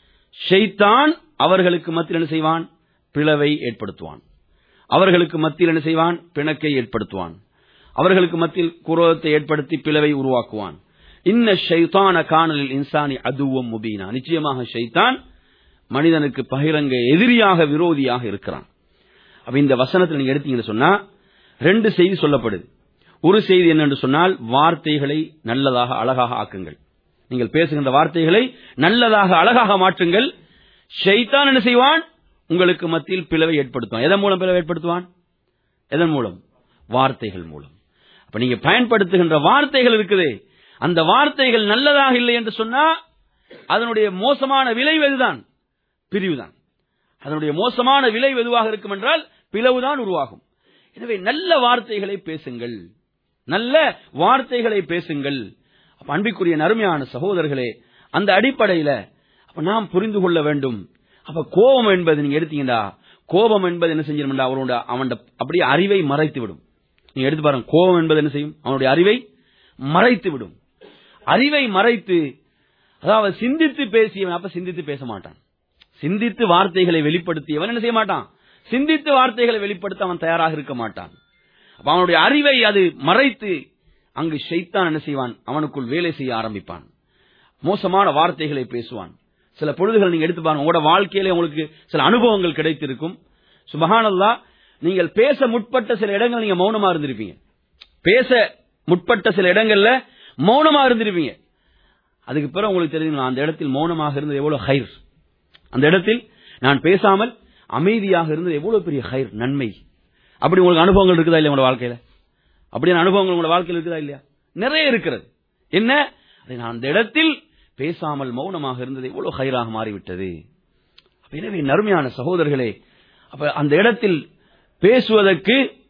ஷைத்தான் அவர்களுக்கு மத்தியில் என்ன செய்வான் பிளவை ஏற்படுத்துவான் அவர்களுக்கு மத்தியில் என்ன செய்வான் பிணக்கை ஏற்படுத்துவான் அவர்களுக்கு மத்தியில் குரோதத்தை ஏற்படுத்தி பிளவை உருவாக்குவான் இன்ன ஷைத்தான காணலில் இன்சானி அதுவம் முபீனா நிச்சயமாக ஷைத்தான் மனிதனுக்கு பகிரங்க எதிரியாக விரோதியாக இருக்கிறான் அப்ப இந்த வசனத்தில் நீங்க எடுத்தீங்கன்னு சொன்னா ரெண்டு செய்தி சொல்லப்படுது ஒரு செய்தி என்னென்று சொன்னால் வார்த்தைகளை நல்லதாக அழகாக ஆக்குங்கள் நீங்கள் பேசுகின்ற வார்த்தைகளை நல்லதாக அழகாக மாற்றுங்கள் ஷைத்தான் என்ன செய்வான் உங்களுக்கு மத்தியில் பிளவை ஏற்படுத்துவான் எதன் மூலம் பிளவை ஏற்படுத்துவான் எதன் மூலம் வார்த்தைகள் மூலம் அப்ப நீங்க பயன்படுத்துகின்ற வார்த்தைகள் இருக்குது அந்த வார்த்தைகள் நல்லதாக இல்லை என்று சொன்னா அதனுடைய மோசமான விளைவு எதுதான் பிரிவுதான் அதனுடைய மோசமான விளைவு எதுவாக இருக்கும் என்றால் பிளவுதான் உருவாகும் எனவே நல்ல வார்த்தைகளை பேசுங்கள் நல்ல வார்த்தைகளை பேசுங்கள் அப்ப அன்பிற்குரிய நறுமையான சகோதரர்களே அந்த அடிப்படையில அப்ப நாம் புரிந்து கொள்ள வேண்டும் அப்ப கோபம் என்பது நீங்க எடுத்தீங்கடா கோபம் என்பது என்ன செஞ்சிருமெண்டா அவனோட அவன் அப்படியே அறிவை மறைத்து விடும் நீங்க எடுத்து பாருங்க கோபம் என்பது என்ன செய்யும் அவனுடைய அறிவை மறைத்து விடும் அறிவை மறைத்து அதாவது சிந்தித்து பேசியவன் அப்ப சிந்தித்து பேச மாட்டான் சிந்தித்து வார்த்தைகளை வெளிப்படுத்தியவன் என்ன செய்ய மாட்டான் சிந்தித்து வார்த்தைகளை வெளிப்படுத்த அவன் தயாராக இருக்க மாட்டான் அப்ப அவனுடைய அறிவை அது மறைத்து அங்கு ஷைத்தான் என்ன செய்வான் அவனுக்குள் வேலை செய்ய ஆரம்பிப்பான் மோசமான வார்த்தைகளை பேசுவான் சில பொழுதுகள் நீங்க எடுத்து பாருங்க உங்களோட வாழ்க்கையில உங்களுக்கு சில அனுபவங்கள் கிடைத்திருக்கும் சுபஹானல்லா நீங்கள் பேச முற்பட்ட சில இடங்கள் நீங்க மௌனமா இருந்திருப்பீங்க பேச முற்பட்ட சில இடங்கள்ல மௌனமா இருந்திருப்பீங்க அதுக்கு பிறகு உங்களுக்கு தெரியும் அந்த இடத்தில் மௌனமாக இருந்தது எவ்வளவு ஹைர் அந்த இடத்தில் நான் பேசாமல் அமைதியாக இருந்தது எவ்வளவு பெரிய ஹைர் நன்மை அப்படி உங்களுக்கு அனுபவங்கள் இருக்குதா இல்லையா உங்களோட வாழ்க்கையில அப்படியான அனுபவங்கள் உங்களோட வாழ்க்கையில் இருக்குதா இல்லையா நிறைய இருக்கிறது என்ன அதை நான் அந்த இடத்தில் பேசாமல் மௌனமாக இருந்தது எவ்வளவு ஹைராக மாறிவிட்டது எனவே நறுமையான சகோதரர்களே அப்ப அந்த இடத்தில் பேசுவதற்கு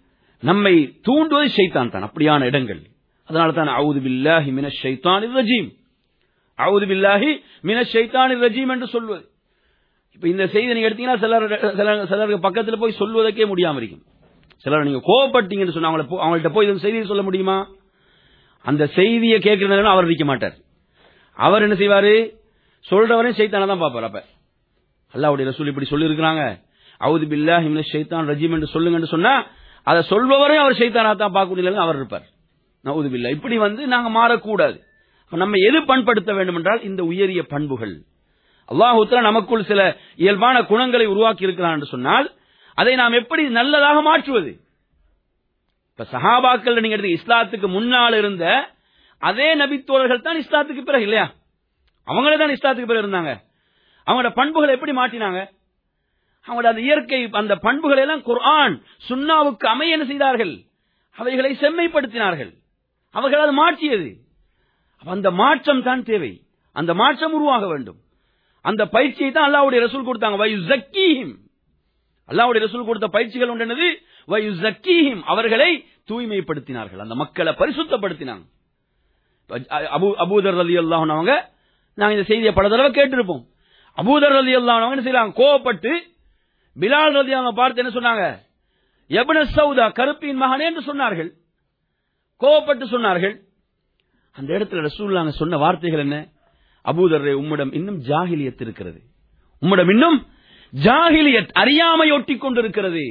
நம்மை தூண்டுவது ஷைத்தான் தான் அப்படியான இடங்கள் அதனால தான் அவுது பில்லாஹி மின ஷைத்தான் ரஜீம் அவுது பில்லாஹி மின ஷைத்தான் ரஜீம் என்று சொல்வது இப்ப இந்த செய்தி நீங்க எடுத்தீங்கன்னா சிலர் சிலர் சிலருக்கு பக்கத்துல போய் சொல்வதற்கே முடியாம இருக்கும் சிலர் நீங்க கோவப்பட்டீங்கன்னு சொன்னா அவங்கள போ- அவங்கள்ட்ட போய் இந்த செய்தியை சொல்ல முடியுமா அந்த செய்தியை கேட்கிற அவர் இருக்க மாட்டார் அவர் என்ன செய்வாரு சொல்றவரையும் சைத்தான தான் பார்ப்பார் அப்ப அல்லாவுடைய ரசூல் இப்படி சொல்லி இருக்கிறாங்க அவுது பில்லாஹி மின ஷைத்தான் ரஜீம் என்று சொல்லுங்கன்னு சொன்னா அதை சொல்பவரையும் அவர் சைத்தானா தான் பார்க்க முடியல அவர் இருப்பார் நவுது பில்லா இப்படி வந்து நாங்க மாறக்கூடாது அப்ப நம்ம எது பண்படுத்த வேண்டும் என்றால் இந்த உயரிய பண்புகள் அல்லாஹுத்தலா நமக்குள் சில இயல்பான குணங்களை உருவாக்கி இருக்கிறான் என்று சொன்னால் அதை நாம் எப்படி நல்லதாக மாற்றுவது இப்ப சஹாபாக்கள் நீங்க எடுத்து இஸ்லாத்துக்கு முன்னால் இருந்த அதே நபித்தோழர்கள் தான் இஸ்லாத்துக்கு பிறகு இல்லையா அவங்களே தான் இஸ்லாத்துக்கு பிறகு இருந்தாங்க அவங்களோட பண்புகளை எப்படி மாற்றினாங்க அவங்களோட அந்த இயற்கை அந்த பண்புகளை எல்லாம் குர்ஆன் சுன்னாவுக்கு அமைய என்ன செய்தார்கள் அவைகளை செம்மைப்படுத்தினார்கள் அவர்கள் அது மாற்றியது அப்ப அந்த மாற்றம் தான் தேவை அந்த மாற்றம் உருவாக வேண்டும் அந்த பயிற்சியை தான் அல்லாவுடைய ரசூல் கொடுத்தாங்க வயு ஜக்கீஹிம் அல்லாவுடைய ரசூல் கொடுத்த பயிற்சிகள் ஒன்று என்னது வயு ஜக்கீஹிம் அவர்களை தூய்மைப்படுத்தினார்கள் அந்த மக்களை பரிசுத்தப்படுத்தினாங்க இப்ப அபு அபூதர் ரலி அல்லாஹ் அவங்க நாங்க இந்த செய்தியை பல தடவை கேட்டிருப்போம் அபூதர் ரலி அல்லாஹ் அவங்க என்ன செய்யறாங்க கோவப்பட்டு பிலால் ரலி அவங்க பார்த்து என்ன சொன்னாங்க எபன சவுதா கருப்பின் மகனே என்று சொன்னார்கள் கோவப்பட்டு சொன்னார்கள் அந்த இடத்துல ரசூல்லாங்க சொன்ன வார்த்தைகள் என்ன அபூதர்ரே உம்மிடம் இன்னும் ஜாகிலியத் இருக்கிறது உம்மிடம் இன்னும் ஜாகிலியத் அறியாமை ஒட்டி கொண்டிருக்கிறது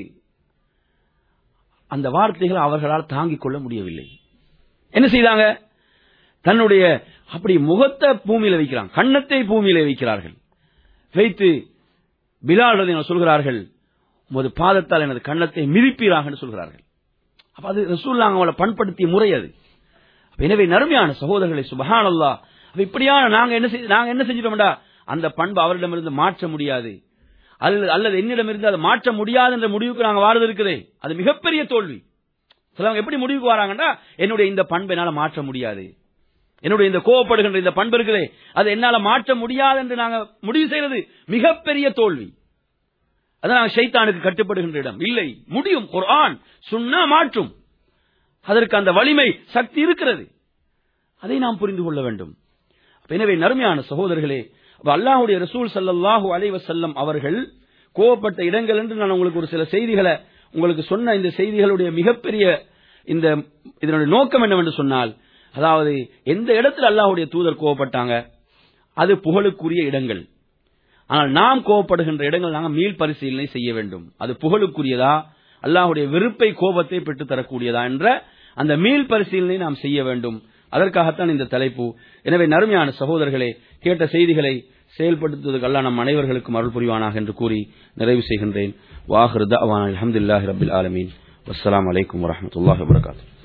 அந்த வார்த்தைகள் அவர்களால் தாங்கிக் கொள்ள முடியவில்லை என்ன செய்தாங்க தன்னுடைய அப்படி முகத்தை பூமியில வைக்கிறாங்க கண்ணத்தை பூமியில வைக்கிறார்கள் வைத்து பிலால் ரலியல்லாஹு சொல்கிறார்கள் உமது பாதத்தால் எனது கண்ணத்தை மிதிப்பீராக சொல்கிறார்கள் அப்ப அது ரசூல்லாங்க அவளை பண்படுத்திய முறை அது அப்ப எனவே நறுமையான சகோதரர்களை சுபஹானல்லா அப்ப இப்படியான நாங்க என்ன செய்- நாங்க என்ன செஞ்சிட்டோம்டா அந்த பண்பு அவரிடமிருந்து மாற்ற முடியாது அல்லது அல்லது என்னிடமிருந்து அதை மாற்ற முடியாது என்ற முடிவுக்கு நாங்க வாரது இருக்குதே அது மிகப்பெரிய தோல்வி சிலவங்க எப்படி முடிவுக்கு வராங்கன்னா என்னுடைய இந்த பண்பை என்னால மாற்ற முடியாது என்னுடைய இந்த கோவப்படுகின்ற இந்த பண்பு இருக்குதே அதை என்னால மாற்ற முடியாது என்று நாங்க முடிவு செய்யறது மிகப்பெரிய தோல்வி அதான் நாங்க ஷைத்தானுக்கு கட்டுப்படுகின்ற இடம் இல்லை முடியும் குர்ஆன் சுன்னா மாற்றும் அதற்கு அந்த வலிமை சக்தி இருக்கிறது அதை நாம் புரிந்து கொள்ள வேண்டும் அப்ப எனவே நறுமையான சகோதரர்களே அப்ப அல்லாஹ்வுடைய ரசூல் ஸல்லல்லாஹு அலைஹி வஸல்லம் அவர்கள் கோவப்பட்ட இடங்கள் என்று நான் உங்களுக்கு ஒரு சில செய்திகளை உங்களுக்கு சொன்ன இந்த செய்திகளுடைய மிகப்பெரிய இந்த இதனுடைய நோக்கம் என்னவென்று சொன்னால் அதாவது எந்த இடத்துல அல்லாஹ்வுடைய தூதர் கோவப்பட்டாங்க அது புகழுக்குரிய இடங்கள் ஆனால் நாம் கோவப்படுகின்ற இடங்கள் நாங்கள் மீள் பரிசீலனை செய்ய வேண்டும் அது புகழுக்குரியதா அல்லாஹ்வுடைய வெறுப்பை கோபத்தை பெற்று தரக்கூடியதா என்ற அந்த மீள் பரிசீலனை நாம் செய்ய வேண்டும் அதற்காகத்தான் இந்த தலைப்பு எனவே நறுமையான சகோதரர்களே கேட்ட செய்திகளை செயல்படுத்துவதற்கு அல்லாஹ் நம் அனைவர்களுக்கும் அருள் புரிவானாக என்று கூறி நிறைவு செய்கின்றேன் வாஹிருதா அல்ஹம்துலில்லாஹி ரபில் ஆலமீன் வஸ்ஸலாமு அலைக்கும் வரஹ்மத்துல்லாஹி வபரகாத்துஹு